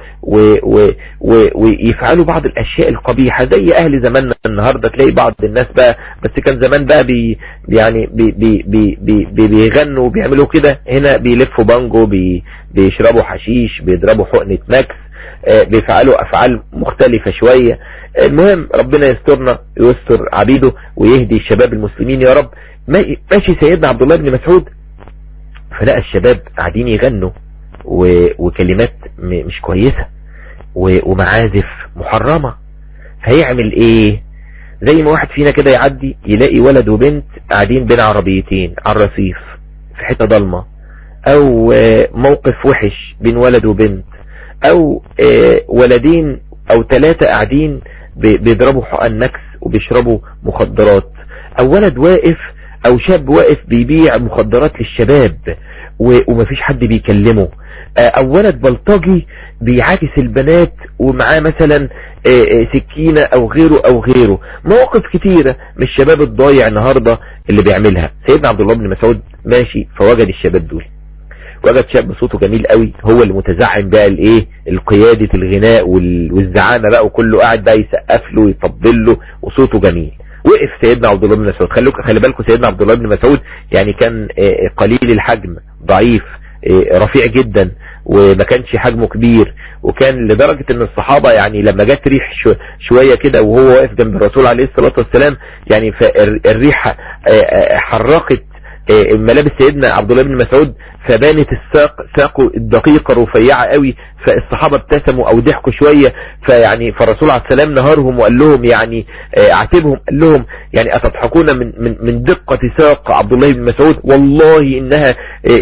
ويفعلوا بعض الاشياء القبيحة زي اهل زماننا النهاردة تلاقي بعض الناس بقى بس كان زمان بقى بي يعني بي بي بي بي بي بيغنوا بيعملوا كده هنا بيلفوا بانجو بي بيشربوا حشيش بيضربوا حقنة ماكس بيفعلوا افعال مختلفة شوية المهم ربنا يسترنا ويستر عبيده ويهدي الشباب المسلمين يا رب ماشي سيدنا عبد الله بن مسعود فلقى الشباب قاعدين يغنوا وكلمات مش كويسة ومعازف محرمة هيعمل ايه زي ما واحد فينا كده يعدي يلاقي ولد وبنت قاعدين بين عربيتين على الرصيف في حتة ضلمة او موقف وحش بين ولد وبنت او ولدين او ثلاثة قاعدين بيضربوا حقن نكس وبيشربوا مخدرات او ولد واقف او شاب واقف بيبيع مخدرات للشباب ومفيش حد بيكلمه او ولد بلطجي بيعاكس البنات ومعاه مثلا سكينة او غيره او غيره مواقف كتيرة من الشباب الضايع النهاردة اللي بيعملها سيدنا عبد الله بن مسعود ماشي فوجد الشباب دول وجد شاب صوته جميل قوي هو اللي متزعم بقى الايه القيادة الغناء والزعامة بقى وكله قاعد بقى يسقف له ويطبل له وصوته جميل وقف سيدنا عبد الله بن مسعود خلوك خلي بالكم سيدنا عبد الله بن مسعود يعني كان قليل الحجم ضعيف رفيع جدا وما كانش حجمه كبير وكان لدرجة ان الصحابة يعني لما جت ريح شو شوية كده وهو واقف جنب الرسول عليه الصلاة والسلام يعني الريح حرقت ملابس سيدنا عبد الله بن مسعود فبانت الساق ساقه الدقيقة رفيعة قوي فالصحابة ابتسموا او ضحكوا شوية فيعني فالرسول عليه السلام نهارهم وقال لهم يعني عاتبهم قال لهم يعني اتضحكون من من من دقة ساق عبد الله بن مسعود والله انها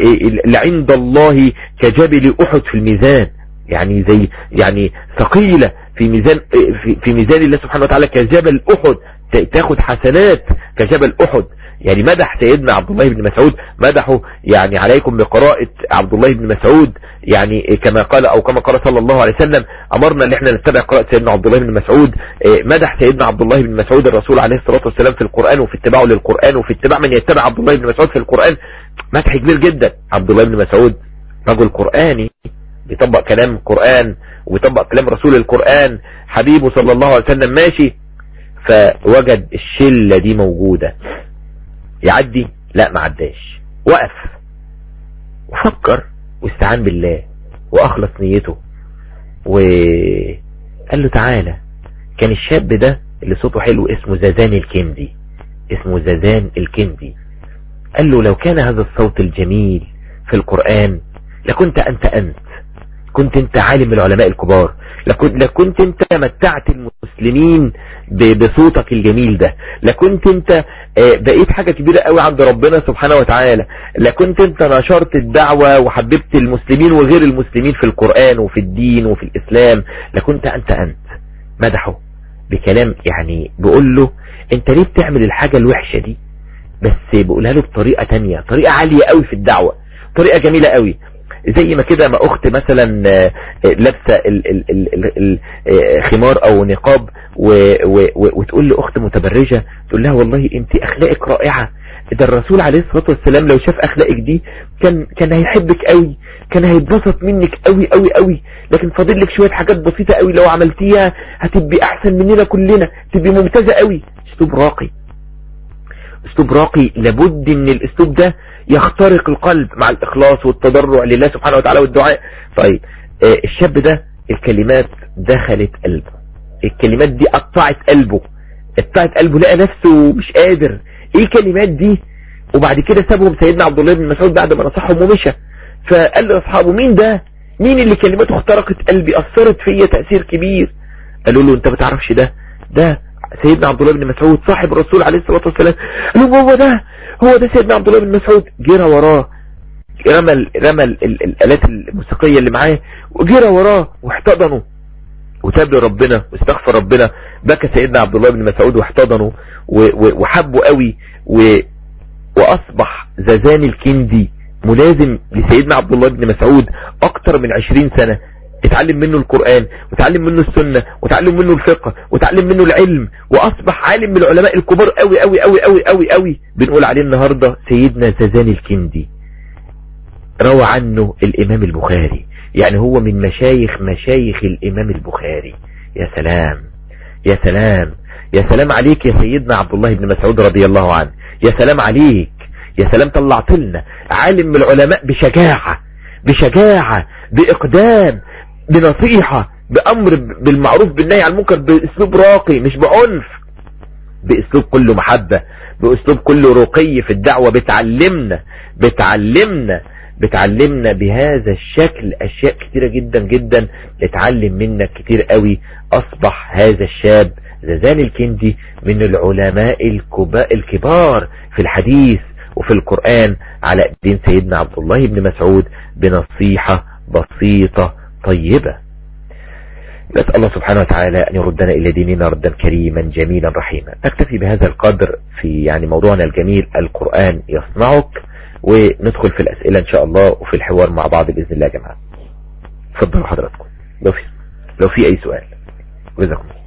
لعند الله كجبل احد في الميزان يعني زي يعني ثقيلة في ميزان في, في ميزان الله سبحانه وتعالى كجبل احد تاخد حسنات كجبل احد يعني مدح سيدنا عبد الله بن مسعود مدحه يعني عليكم بقراءة عبد الله بن مسعود يعني كما قال او كما قال صلى الله عليه وسلم امرنا ان احنا نتبع قراءة سيدنا عبد الله بن مسعود مدح سيدنا عبد الله بن مسعود الرسول عليه الصلاة والسلام في القرآن وفي اتباعه للقرآن وفي اتباع من يتبع عبد الله بن مسعود في القرآن مدح كبير جدا عبد الله بن مسعود رجل قرآني بيطبق كلام القرآن وبيطبق كلام رسول القرآن حبيبه صلى الله عليه وسلم ماشي فوجد الشلة دي موجودة يعدي لا ما عداش وقف وفكر واستعان بالله واخلص نيته وقال له تعالى كان الشاب ده اللي صوته حلو اسمه زازان الكندي اسمه زازان الكندي قال له لو كان هذا الصوت الجميل في القرآن لكنت انت انت كنت انت عالم العلماء الكبار لكنت, لكنت انت متعت المسلمين بصوتك الجميل ده لكنت انت بقيت حاجة كبيرة قوي عند ربنا سبحانه وتعالى لكنت انت نشرت الدعوة وحببت المسلمين وغير المسلمين في القرآن وفي الدين وفي الاسلام لكنت انت انت مدحه بكلام يعني بقول له انت ليه بتعمل الحاجة الوحشة دي بس بقولها له بطريقة تانية طريقة عالية قوي في الدعوة طريقة جميلة قوي زي ما كده ما اخت مثلا لابسه خمار او نقاب وتقول لاخت متبرجه تقول لها والله انت اخلاقك رائعه ده الرسول عليه الصلاه والسلام لو شاف اخلاقك دي كان كان هيحبك قوي كان هيتبسط منك قوي قوي قوي لكن فاضل لك شويه حاجات بسيطه قوي لو عملتيها هتبقي احسن مننا كلنا تبقي ممتازه قوي اسلوب راقي اسلوب راقي لابد ان الاسلوب ده يخترق القلب مع الاخلاص والتضرع لله سبحانه وتعالى والدعاء طيب آه الشاب ده الكلمات دخلت قلبه الكلمات دي قطعت قلبه قطعت قلبه لقى نفسه مش قادر ايه كلمات دي وبعد كده سابهم سيدنا عبد الله بن مسعود بعد ما نصحهم ومشى فقال لاصحابه مين ده مين اللي كلماته اخترقت قلبي اثرت فيا تأثير كبير قالوا له انت ما تعرفش ده ده سيدنا عبد الله بن مسعود صاحب الرسول عليه الصلاة والسلام قالوا هو ده هو ده سيدنا عبد الله بن مسعود جرى وراه رمى رمى الالات الموسيقية اللي معاه وجرى وراه واحتضنوا وتاب لربنا واستغفر ربنا بكى سيدنا عبد الله بن مسعود واحتضنوا وحبوا قوي واصبح زازان الكندي ملازم لسيدنا عبد الله بن مسعود اكتر من عشرين سنة اتعلم منه القرآن وتعلم منه السنة وتعلم منه الفقه وتعلم منه العلم واصبح عالم من العلماء الكبار قوي قوي قوي قوي قوي قوي بنقول عليه النهاردة سيدنا زازان الكندي روى عنه الامام البخاري يعني هو من مشايخ مشايخ الامام البخاري يا سلام يا سلام يا سلام عليك يا سيدنا عبد الله بن مسعود رضي الله عنه يا سلام عليك يا سلام طلعت لنا عالم من العلماء بشجاعة بشجاعة بإقدام بنصيحة بأمر بالمعروف بالنهي عن المنكر بأسلوب راقي مش بعنف بأسلوب كله محبة بأسلوب كله رقي في الدعوة بتعلمنا بتعلمنا بتعلمنا بهذا الشكل أشياء كتيرة جدا جدا اتعلم منك كتير قوي أصبح هذا الشاب زازان الكندي من العلماء الكبار في الحديث وفي القرآن على دين سيدنا عبد الله بن مسعود بنصيحة بسيطة طيبة نسأل الله سبحانه وتعالى أن يردنا إلى ديننا ردا كريما جميلا رحيما نكتفي بهذا القدر في يعني موضوعنا الجميل القرآن يصنعك وندخل في الأسئلة إن شاء الله وفي الحوار مع بعض بإذن الله يا جماعة تفضلوا حضراتكم لو في لو في أي سؤال جزاكم الله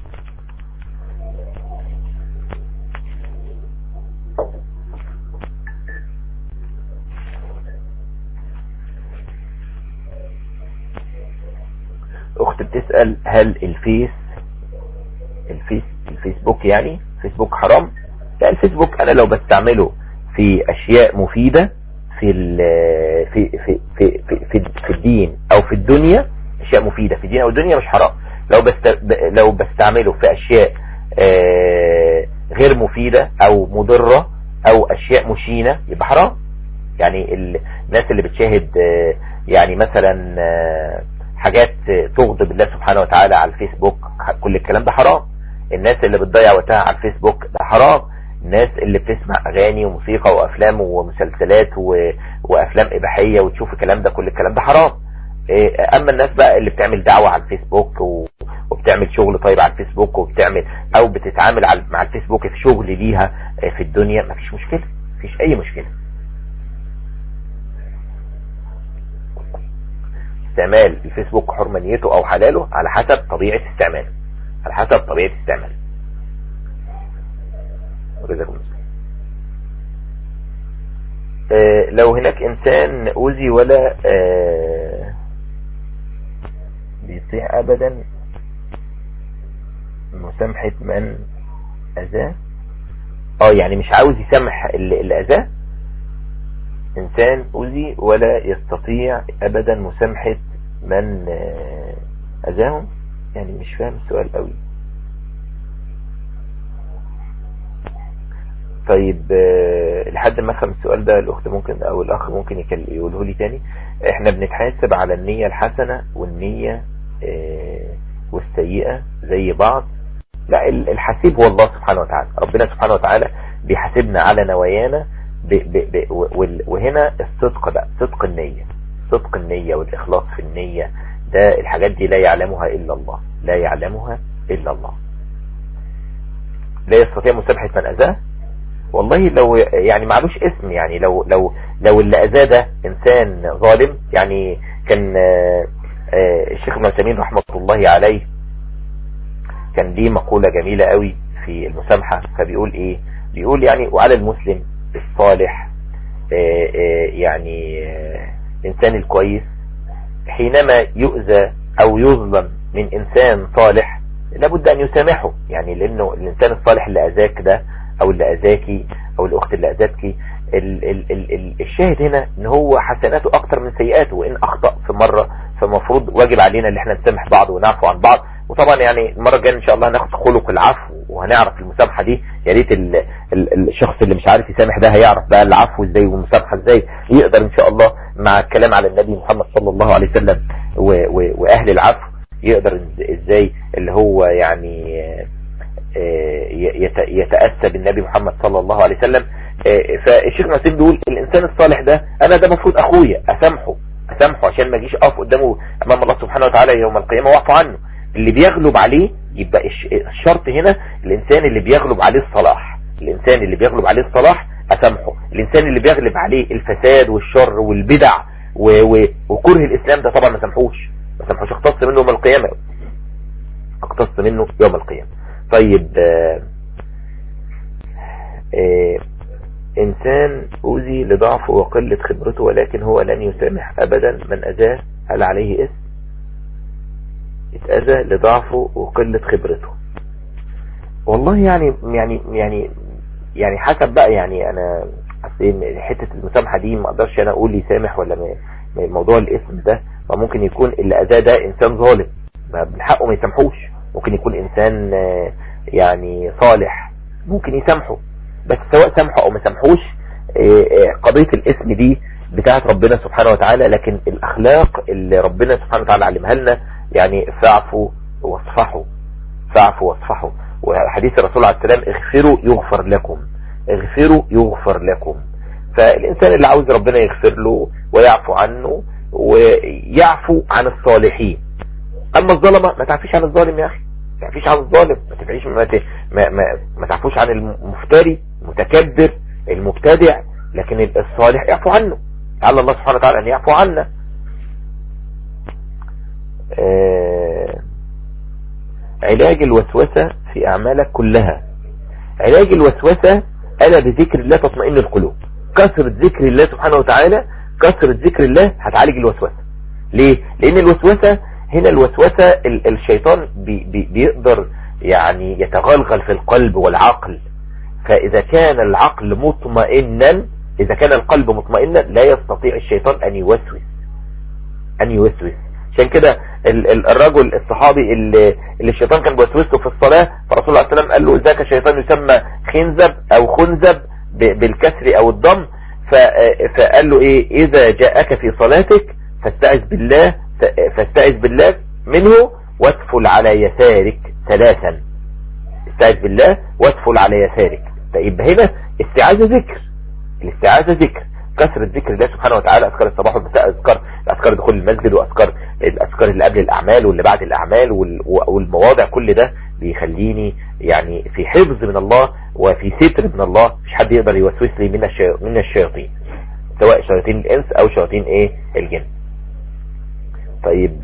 اخت بتسأل هل الفيس الفيس الفيسبوك يعني فيسبوك حرام لا الفيسبوك انا لو بستعمله في اشياء مفيدة في في في في في, في, في الدين او في الدنيا اشياء مفيدة في الدين او الدنيا مش حرام لو بست لو بستعمله في اشياء غير مفيدة او مضرة او اشياء مشينة يبقى حرام يعني الناس اللي بتشاهد يعني مثلا حاجات تغضب الله سبحانه وتعالى على الفيسبوك كل الكلام ده حرام الناس اللي بتضيع وقتها على الفيسبوك ده حرام الناس اللي بتسمع اغاني وموسيقى وافلام ومسلسلات و... وافلام اباحيه وتشوف الكلام ده كل الكلام ده حرام اما الناس بقى اللي بتعمل دعوه على الفيسبوك و... وبتعمل شغل طيب على الفيسبوك وبتعمل او بتتعامل على... مع الفيسبوك في شغل ليها في الدنيا مفيش مشكله مفيش اي مشكله استعمال الفيسبوك حرمانيته او حلاله على حسب طبيعة استعماله على حسب طبيعة استعماله آه لو هناك انسان اوذي ولا آه بيطيع ابدا مسامحة من اذاه اه يعني مش عاوز يسامح اللي اذاه انسان اوذي ولا يستطيع ابدا مسامحة من اذاهم يعني مش فاهم السؤال قوي طيب لحد ما افهم السؤال ده الاخت ممكن او الاخ ممكن يقوله لي تاني احنا بنتحاسب على النية الحسنة والنية والسيئة زي بعض لا الحسيب هو الله سبحانه وتعالى ربنا سبحانه وتعالى بيحاسبنا على نوايانا ب ب ب وهنا الصدق بقى صدق النية صدق النية والإخلاص في النية ده الحاجات دي لا يعلمها إلا الله لا يعلمها إلا الله لا يستطيع مسامحة من أذاه والله لو يعني معلوش اسم يعني لو لو لو اللي أذاه ده إنسان ظالم يعني كان الشيخ ابن عثيمين رحمة الله عليه كان ليه مقولة جميلة قوي في المسامحة فبيقول ايه بيقول يعني وعلى المسلم الصالح آآ آآ يعني الانسان الكويس حينما يؤذى او يظلم من انسان صالح لابد ان يسامحه يعني لانه الانسان الصالح اللي اذاك ده او اللي اذاكي او الاخت اللي اذتكي ال ال ال ال الشاهد هنا ان هو حسناته اكتر من سيئاته وان اخطأ في مرة فالمفروض واجب علينا ان احنا نسامح بعض ونعفو عن بعض وطبعا يعني المرة الجاية ان شاء الله هناخد خلق العفو وهنعرف المسامحة دي يا ريت الشخص اللي مش عارف يسامح ده هيعرف بقى العفو ازاي والمسامحة ازاي يقدر ان شاء الله مع الكلام على النبي محمد صلى الله عليه وسلم واهل العفو يقدر ازاي اللي هو يعني يتأسى بالنبي محمد صلى الله عليه وسلم فالشيخ نسيم بيقول الانسان الصالح ده انا ده المفروض اخويا اسامحه اسامحه عشان ما اجيش اقف قدامه امام الله سبحانه وتعالى يوم القيامه واعفو عنه اللي بيغلب عليه يبقى الشرط هنا الانسان اللي بيغلب عليه الصلاح الانسان اللي بيغلب عليه الصلاح اسامحه الانسان اللي بيغلب عليه الفساد والشر والبدع وكره الاسلام ده طبعا ما سامحوش ما سامحوش اقتص منه يوم القيامه اقتص منه يوم القيامه طيب آآ آآ انسان اوذي لضعفه وقلة خبرته ولكن هو لن يسامح ابدا من اذاه هل عليه اسم اتأذى لضعفه وقلة خبرته والله يعني يعني يعني يعني حسب بقى يعني انا حتة المسامحة دي ما اقدرش انا اقول يسامح ولا موضوع الاسم ده فممكن يكون اللي اذاه ده انسان ظالم من حقه ما يسامحوش ممكن يكون انسان يعني صالح ممكن يسامحه بس سواء سامحه او ما سامحوش قضية الاسم دي بتاعت ربنا سبحانه وتعالى لكن الاخلاق اللي ربنا سبحانه وتعالى علمها لنا يعني فاعفوا واصفحوا فاعفوا واصفحوا وحديث الرسول عليه السلام اغفروا يغفر لكم اغفروا يغفر لكم فالانسان اللي عاوز ربنا يغفر له ويعفو عنه ويعفو عن الصالحين اما الظلمة ما تعفيش عن الظالم يا اخي ما تعفيش عن الظالم ما تعفيش ما, ما, ما, ما تعفوش عن المفتري المتكبر المبتدع لكن الصالح يعفو عنه لعل الله سبحانه وتعالى ان يعفو عنا آه علاج الوسوسة في اعمالك كلها علاج الوسوسة الا بذكر الله تطمئن القلوب كثرة ذكر الله سبحانه وتعالى كثرة ذكر الله هتعالج الوسوسة ليه لان الوسوسة هنا الوسوسة الشيطان بي بي بيقدر يعني يتغلغل في القلب والعقل فاذا كان العقل مطمئنا اذا كان القلب مطمئنا لا يستطيع الشيطان ان يوسوس ان يوسوس عشان كده الرجل الصحابي اللي, اللي الشيطان كان بيوسوسه في الصلاة فرسول الله عليه وسلم قال له ذاك الشيطان يسمى خنزب او خنزب بالكسر او الضم فقال له ايه اذا جاءك في صلاتك فاستعذ بالله فاستعذ بالله منه وادفل على يسارك ثلاثا استعذ بالله وادفل على يسارك يبقى هنا استعاذة ذكر الاستعاذة ذكر كثرة ذكر الله سبحانه وتعالى أذكار الصباح والمساء أذكار أذكار دخول المسجد وأذكار الأذكار اللي قبل الأعمال واللي بعد الأعمال والمواضع كل ده بيخليني يعني في حفظ من الله وفي ستر من الله مش حد يقدر يوسوس لي من من الشياطين سواء شياطين الإنس أو شياطين إيه الجن طيب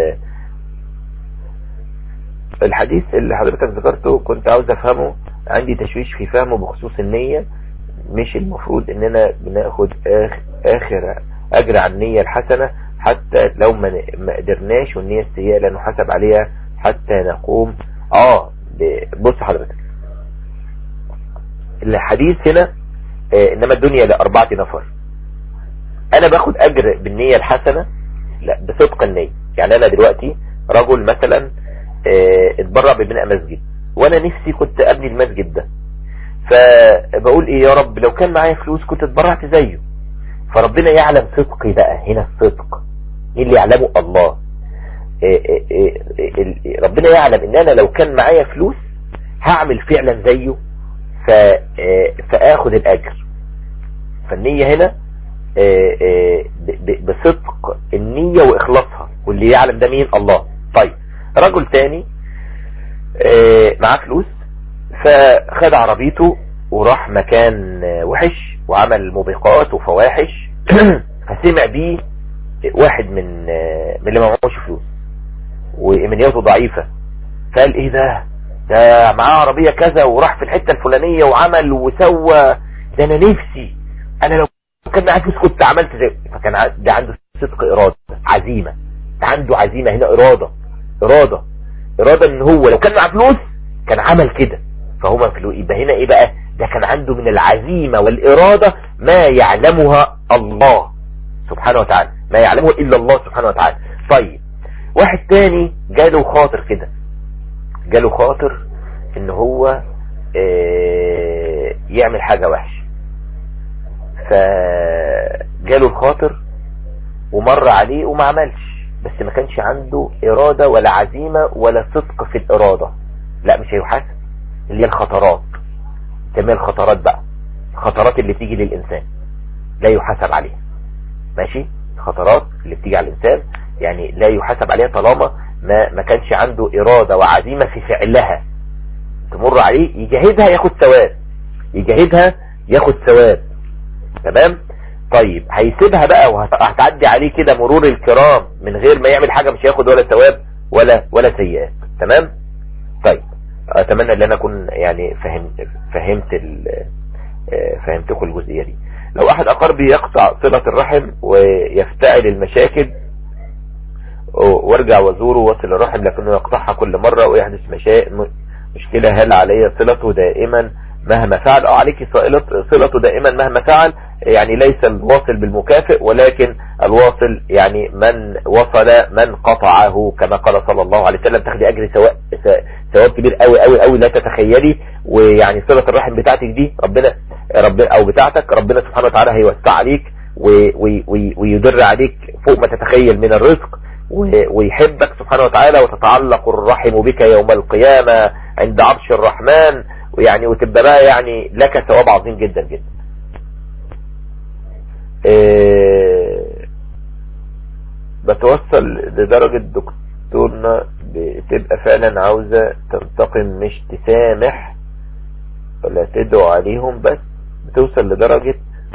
الحديث اللي حضرتك ذكرته كنت عاوز افهمه عندي تشويش في فهمه بخصوص النية مش المفروض اننا بناخد اخر اجر عن النية الحسنة حتى لو ما قدرناش والنية السيئة لا نحاسب عليها حتى نقوم اه بص حضرتك الحديث هنا آه انما الدنيا لاربعة نفر انا باخد اجر بالنية الحسنة لا بصدق النية يعني انا دلوقتي رجل مثلا اه اتبرع ببناء مسجد وانا نفسي كنت ابني المسجد ده فبقول ايه يا رب لو كان معايا فلوس كنت اتبرعت زيه فربنا يعلم صدقي بقى هنا الصدق مين اللي يعلمه الله اه اه ربنا يعلم ان انا لو كان معايا فلوس هعمل فعلا زيه فاخد الاجر فالنية هنا بصدق النية واخلاصها واللي يعلم ده مين الله طيب رجل تاني معاه فلوس فخد عربيته وراح مكان وحش وعمل موبقات وفواحش فسمع بيه واحد من من اللي ما معهوش فلوس وإيمانياته ضعيفة فقال ايه ده ده معاه عربية كذا وراح في الحتة الفلانية وعمل وسوى ده انا نفسي انا لو كان معاه فلوس كنت عملت زي فكان ده عنده صدق ارادة عزيمة عنده عزيمة هنا ارادة ارادة ارادة ان هو لو كان معاه فلوس كان عمل كده فهو فلوس يبقى هنا ايه بقى ده كان عنده من العزيمة والإرادة ما يعلمها الله سبحانه وتعالى ما يعلمه إلا الله سبحانه وتعالى طيب واحد تاني جاله خاطر كده جاله خاطر ان هو اه يعمل حاجة وحشة فجاله الخاطر ومر عليه وما عملش بس ما كانش عنده إرادة ولا عزيمة ولا صدق في الإرادة لا مش هيحاسب اللي هي الخطرات تسميها الخطرات بقى الخطرات اللي بتيجي للإنسان لا يحاسب عليها ماشي الخطرات اللي بتيجي على الإنسان يعني لا يحاسب عليها طالما ما ما كانش عنده إرادة وعزيمة في فعلها تمر عليه يجاهدها ياخد ثواب يجاهدها ياخد ثواب تمام طيب هيسيبها بقى وهتعدي عليه كده مرور الكرام من غير ما يعمل حاجة مش هياخد ولا ثواب ولا ولا سيئات تمام طيب اتمنى ان انا اكون يعني فهم فهمت فهمتكم الجزئيه دي لو احد اقربي يقطع صله الرحم ويفتعل المشاكل وارجع وازوره واصل الرحم لكنه يقطعها كل مرة ويحدث مشا... مشكلة هل علي صلته دائما مهما فعل اه عليك صلته دائما مهما فعل يعني ليس الواصل بالمكافئ ولكن الواصل يعني من وصل من قطعه كما قال صلى الله عليه وسلم تاخدي اجر سواء ثواب كبير قوي قوي قوي لا تتخيلي ويعني صلة الرحم بتاعتك دي ربنا ربنا او بتاعتك ربنا سبحانه وتعالى هيوسع عليك ويدر عليك فوق ما تتخيل من الرزق ويحبك سبحانه وتعالى وتتعلق الرحم بك يوم القيامة عند عرش الرحمن ويعني وتبقى بقى يعني لك ثواب عظيم جدا جدا إيه بتوصل لدرجة دكتورنا بتبقى فعلا عاوزة تنتقم مش تسامح ولا تدعو عليهم بس بتوصل لدرجة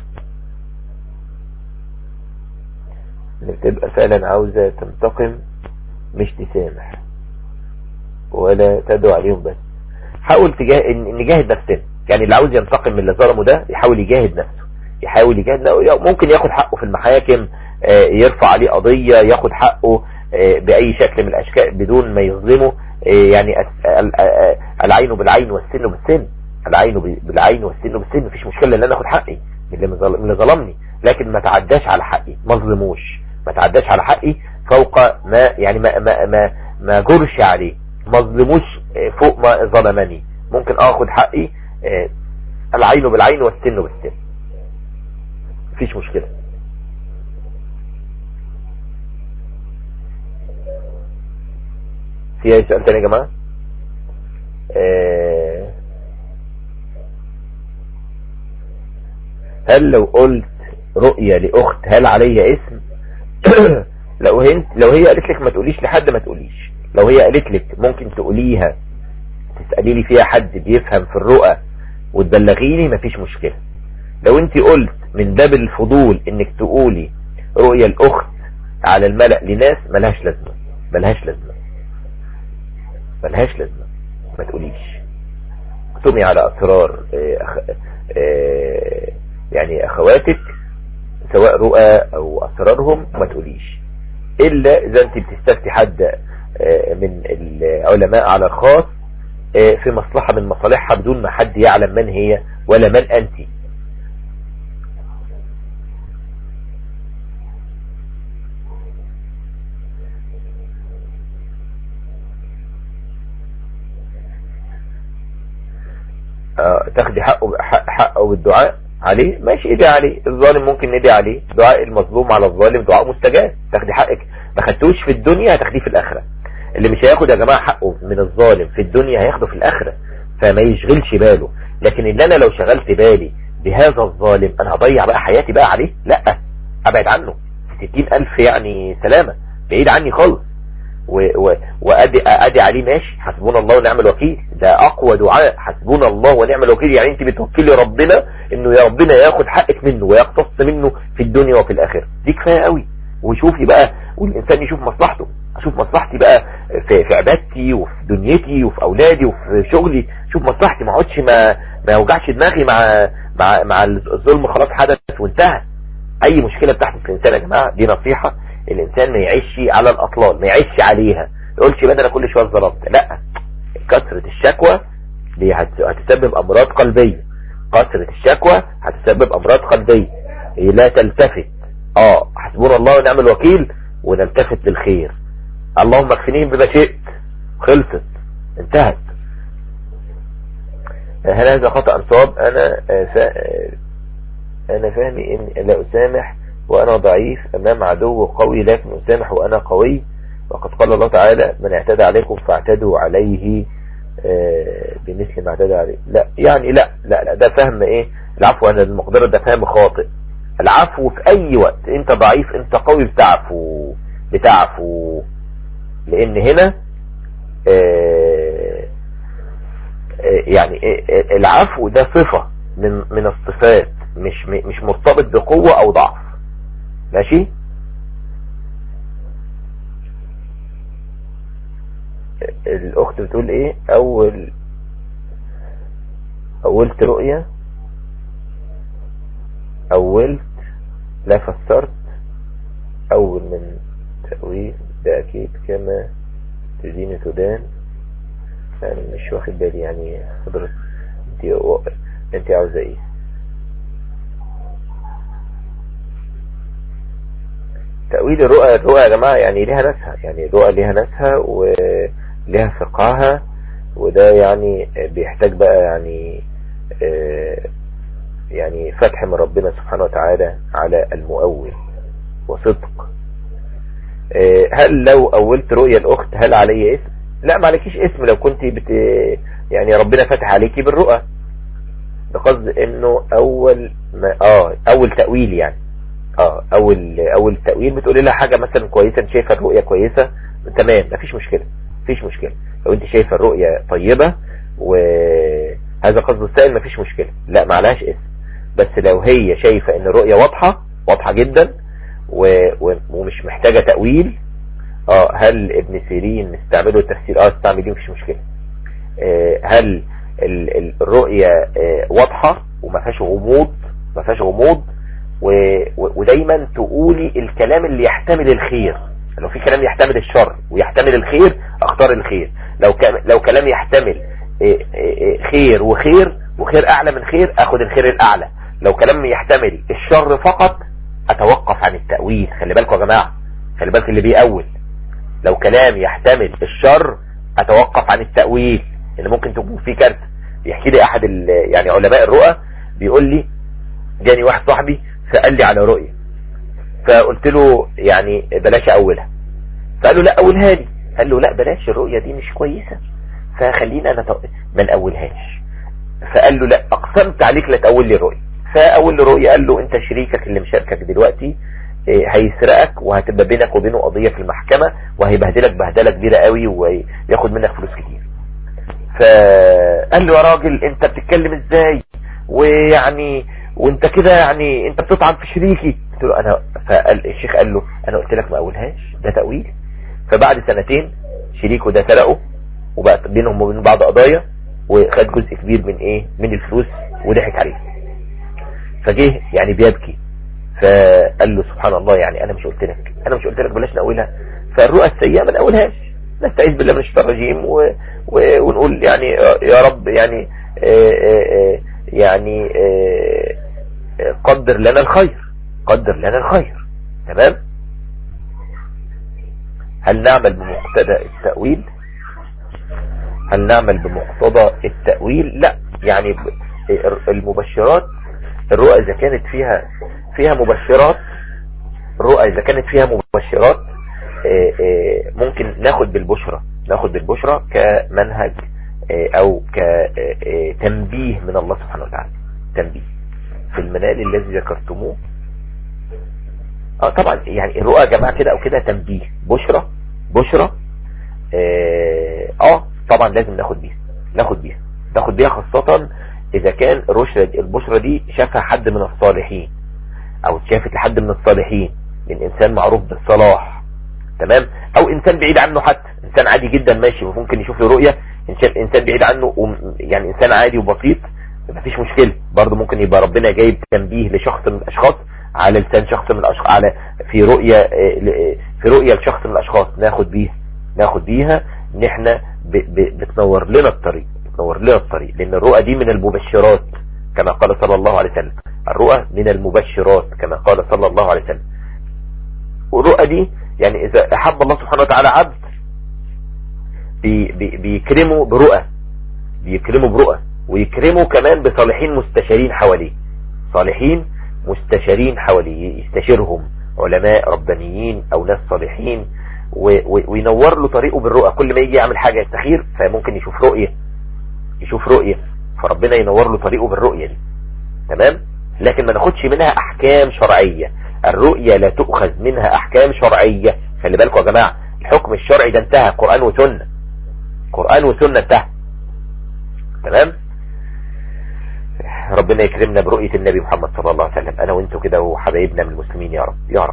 ان بتبقى فعلا عاوزة تنتقم مش تسامح ولا تدعو عليهم بس حاول تجاه... نجاهد نفسنا يعني اللي عاوز ينتقم من اللي ظلمه ده يحاول يجاهد نفسه يحاول يجاهد نفسه ممكن ياخد حقه في المحاكم يرفع عليه قضية ياخد حقه بأي شكل من الأشكال بدون ما يظلمه يعني العين بالعين والسن بالسن العين بالعين والسن بالسن مفيش مشكلة ان انا اخد حقي من اللي ظلمني لكن ما تعداش على حقي ما ظلموش ما تعداش على حقي فوق ما يعني ما ما ما, ما جرش عليه ما ظلموش فوق ما ظلمني ممكن اخد حقي العين بالعين والسن بالسن مفيش مشكلة في اي سؤال تاني يا جماعة هل لو قلت رؤية لأخت هل عليا اسم لو هي لو هي قالت لك ما تقوليش لحد ما تقوليش لو هي قالت لك ممكن تقوليها تسألي لي فيها حد بيفهم في الرؤى وتبلغيني مفيش مشكلة لو انت قلت من باب الفضول انك تقولي رؤية الاخت على الملأ لناس ملهاش لازمة ملهاش لازمة ملهاش لازمة ما تقوليش اقسمي على اسرار أخ... يعني اخواتك سواء رؤى او اسرارهم ما تقوليش الا اذا انت بتستفتي حد من العلماء على الخاص في مصلحة من مصالحها بدون ما حد يعلم من هي ولا من انت تاخدي حقه حقه بالدعاء عليه ماشي ادعي عليه الظالم ممكن ندعي عليه دعاء المظلوم على الظالم دعاء مستجاب تاخدي حقك ما خدتوش في الدنيا هتاخديه في الاخره اللي مش هياخد يا جماعه حقه من الظالم في الدنيا هياخده في الاخره فما يشغلش باله لكن ان انا لو شغلت بالي بهذا الظالم انا هضيع بقى حياتي بقى عليه لا ابعد عنه ستين الف يعني سلامة بعيد عني خالص وادي ادي عليه ماشي حسبنا الله ونعم الوكيل ده اقوى دعاء حسبنا الله ونعم الوكيل يعني انت بتوكلي ربنا انه يا ربنا ياخد حقك منه ويقتص منه في الدنيا وفي الاخره دي كفايه قوي وشوفي بقى والانسان يشوف مصلحته اشوف مصلحتي بقى في, في عبادتي وفي دنيتي وفي اولادي وفي شغلي شوف مصلحتي ما اقعدش ما ما اوجعش دماغي مع مع مع الظلم خلاص حدث وانتهى اي مشكله بتحدث في الانسان يا جماعه دي نصيحه الانسان ما يعيش على الاطلال ما يعيش عليها ما يقولش بقى انا كل شويه ظلمت لا كثره الشكوى دي هتسبب امراض قلبيه قصرة الشكوى هتسبب امراض قلبية إيه لا تلتفت اه حسبنا الله ونعم الوكيل ونلتفت للخير اللهم اكفنيهم بما شئت خلصت انتهت هل هذا خطأ صواب انا فا... انا فاهمي ان لا اسامح وانا ضعيف امام عدو قوي لكن اسامح وانا قوي وقد قال الله تعالى من اعتدى عليكم فاعتدوا عليه بمثل ما اعتدى عليه لا يعني لا لا, لا ده فهم ايه العفو انا المقدرة ده فهم خاطئ العفو في اي وقت انت ضعيف انت قوي بتعفو بتعفو لان هنا آه يعني العفو ده صفة من من الصفات مش مش مرتبط بقوة او ضعف ماشي الاخت بتقول ايه اول اولت رؤية اولت لا فسرت اول من تأويل ده اكيد كما تدين تدان يعني مش واخد بالي يعني حضرتك انت انت عاوزه ايه تأويل الرؤى الرؤى يا جماعة يعني ليها ناسها يعني الرؤى ليها ناسها وليها فقهها وده يعني بيحتاج بقى يعني يعني فتح من ربنا سبحانه وتعالى على المؤول وصدق هل لو أولت رؤيا الأخت هل علي اسم لا ما عليكيش اسم لو كنت بت يعني ربنا فتح عليكي بالرؤى بقصد انه اول ما اه اول تأويل يعني اه اول اول تأويل بتقولي لها حاجة مثلا كويسة انت شايفة الرؤية كويسة تمام مفيش مشكلة مفيش مشكلة لو انت شايفة الرؤية طيبة وهذا قصد السائل مفيش مشكلة لا معلهاش اسم بس لو هي شايفة ان الرؤية واضحة واضحة جدا و... و... ومش محتاجة تأويل اه هل ابن سيرين استعمله التفسير اه استعمليه مفيش مشكلة آه هل ال... ال... الرؤية آه واضحة وما فيهاش غموض ما فيهاش غموض و... و... ودايما تقولي الكلام اللي يحتمل الخير لو في كلام يحتمل الشر ويحتمل الخير اختار الخير لو ك... لو كلام يحتمل آه خير وخير وخير اعلى من خير اخد الخير الاعلى لو كلام يحتمل الشر فقط اتوقف عن التأويل خلي بالكم يا جماعة خلي بالك اللي بيأول لو كلام يحتمل الشر اتوقف عن التأويل اللي ممكن تكون فيه كارت بيحكي لي احد يعني علماء الرؤى بيقول لي جاني واحد صاحبي سأل لي على رؤية فقلت له يعني بلاش اولها فقال له لا اولها لي قال له لا بلاش الرؤية دي مش كويسة فخلينا انا ما ناولهاش فقال له لا اقسمت عليك لا تاول لي الرؤية فاول رؤية قال له انت شريكك اللي مشاركك دلوقتي هيسرقك وهتبقى بينك وبينه قضية في المحكمة وهيبهدلك بهدلة كبيرة قوي وياخد منك فلوس كتير فقال له يا راجل انت بتتكلم ازاي ويعني وانت كده يعني انت بتطعن في شريكي قلت له انا فقال الشيخ قال له انا قلت لك ما اقولهاش ده تأويل فبعد سنتين شريكه ده سرقه وبقى بينهم وبين بعض قضايا وخد جزء كبير من ايه من الفلوس وضحك عليه فجه يعني بيبكي فقال له سبحان الله يعني انا مش قلت لك انا مش قلت لك بلاش نقولها فالرؤى السيئة ما نقولهاش نستعيذ بالله من الشيطان الرجيم و... و... ونقول يعني يا رب يعني آآ آآ يعني آآ قدر لنا الخير قدر لنا الخير تمام هل نعمل بمقتضى التأويل هل نعمل بمقتضى التأويل لا يعني المبشرات الرؤى اذا كانت فيها فيها مبشرات الرؤى اذا كانت فيها مبشرات ممكن ناخد بالبشرة ناخد بالبشرة كمنهج او كتنبيه من الله سبحانه وتعالى تنبيه في المنال الذي ذكرتموه اه طبعا يعني الرؤى يا جماعة كده او كده تنبيه بشرة بشرة اه طبعا لازم ناخد بيها ناخد بيها ناخد بيها خاصة اذا كان رشد البشرة دي شافها حد من الصالحين او شافت لحد من الصالحين من انسان معروف بالصلاح تمام او انسان بعيد عنه حتى انسان عادي جدا ماشي ممكن يشوف له رؤية انسان بعيد عنه يعني انسان عادي وبسيط مفيش مشكلة برضه ممكن يبقى ربنا جايب تنبيه لشخص من الاشخاص على لسان شخص من الاشخاص على في رؤية في رؤية لشخص من الاشخاص ناخد بيها ناخد بيها ان احنا بتنور لنا الطريق بتنور لنا الطريق لان الرؤى دي من المبشرات كما قال صلى الله عليه وسلم الرؤى من المبشرات كما قال صلى الله عليه وسلم والرؤى دي يعني إذا أحب الله سبحانه وتعالى عبد بي بي بيكرمه برؤى بيكرمه برؤى ويكرمه كمان بصالحين مستشارين حواليه صالحين مستشارين حواليه يستشيرهم علماء ربانيين او ناس صالحين وينور له طريقه بالرؤى كل ما يجي يعمل حاجة يستخير فممكن يشوف رؤية يشوف رؤية فربنا ينور له طريقه بالرؤية دي تمام لكن ما ناخدش منها احكام شرعية الرؤية لا تؤخذ منها احكام شرعية خلي بالكم يا جماعة الحكم الشرعي ده انتهى قرآن وسنة قرآن وسنة انتهى تمام ربنا يكرمنا برؤية النبي محمد صلى الله عليه وسلم انا وانتو كده وحبايبنا من المسلمين يا رب يا رب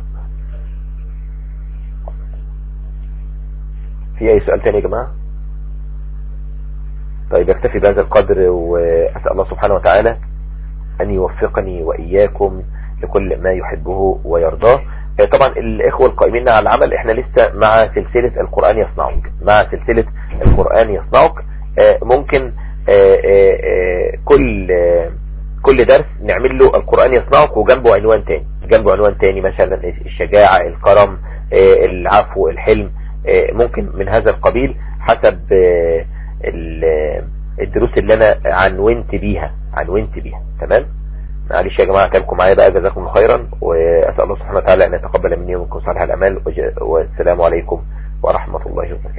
في اي سؤال تاني يا جماعة طيب اكتفي بهذا القدر واسأل الله سبحانه وتعالى ان يوفقني واياكم لكل ما يحبه ويرضاه طبعا الاخوة القائمين على العمل احنا لسه مع سلسلة القرآن يصنعك مع سلسلة القرآن يصنعك ممكن كل كل درس نعمل له القرآن يصنعك وجنبه عنوان تاني جنبه عنوان تاني مثلا الشجاعة الكرم العفو الحلم ممكن من هذا القبيل حسب الدروس اللي انا عنونت بيها عنونت بيها تمام معلش يا جماعة كلامكم معايا بقى جزاكم الله خيرا واسأل الله سبحانه وتعالى ان يتقبل مني ومنكم صالح الاعمال والسلام عليكم ورحمة الله وبركاته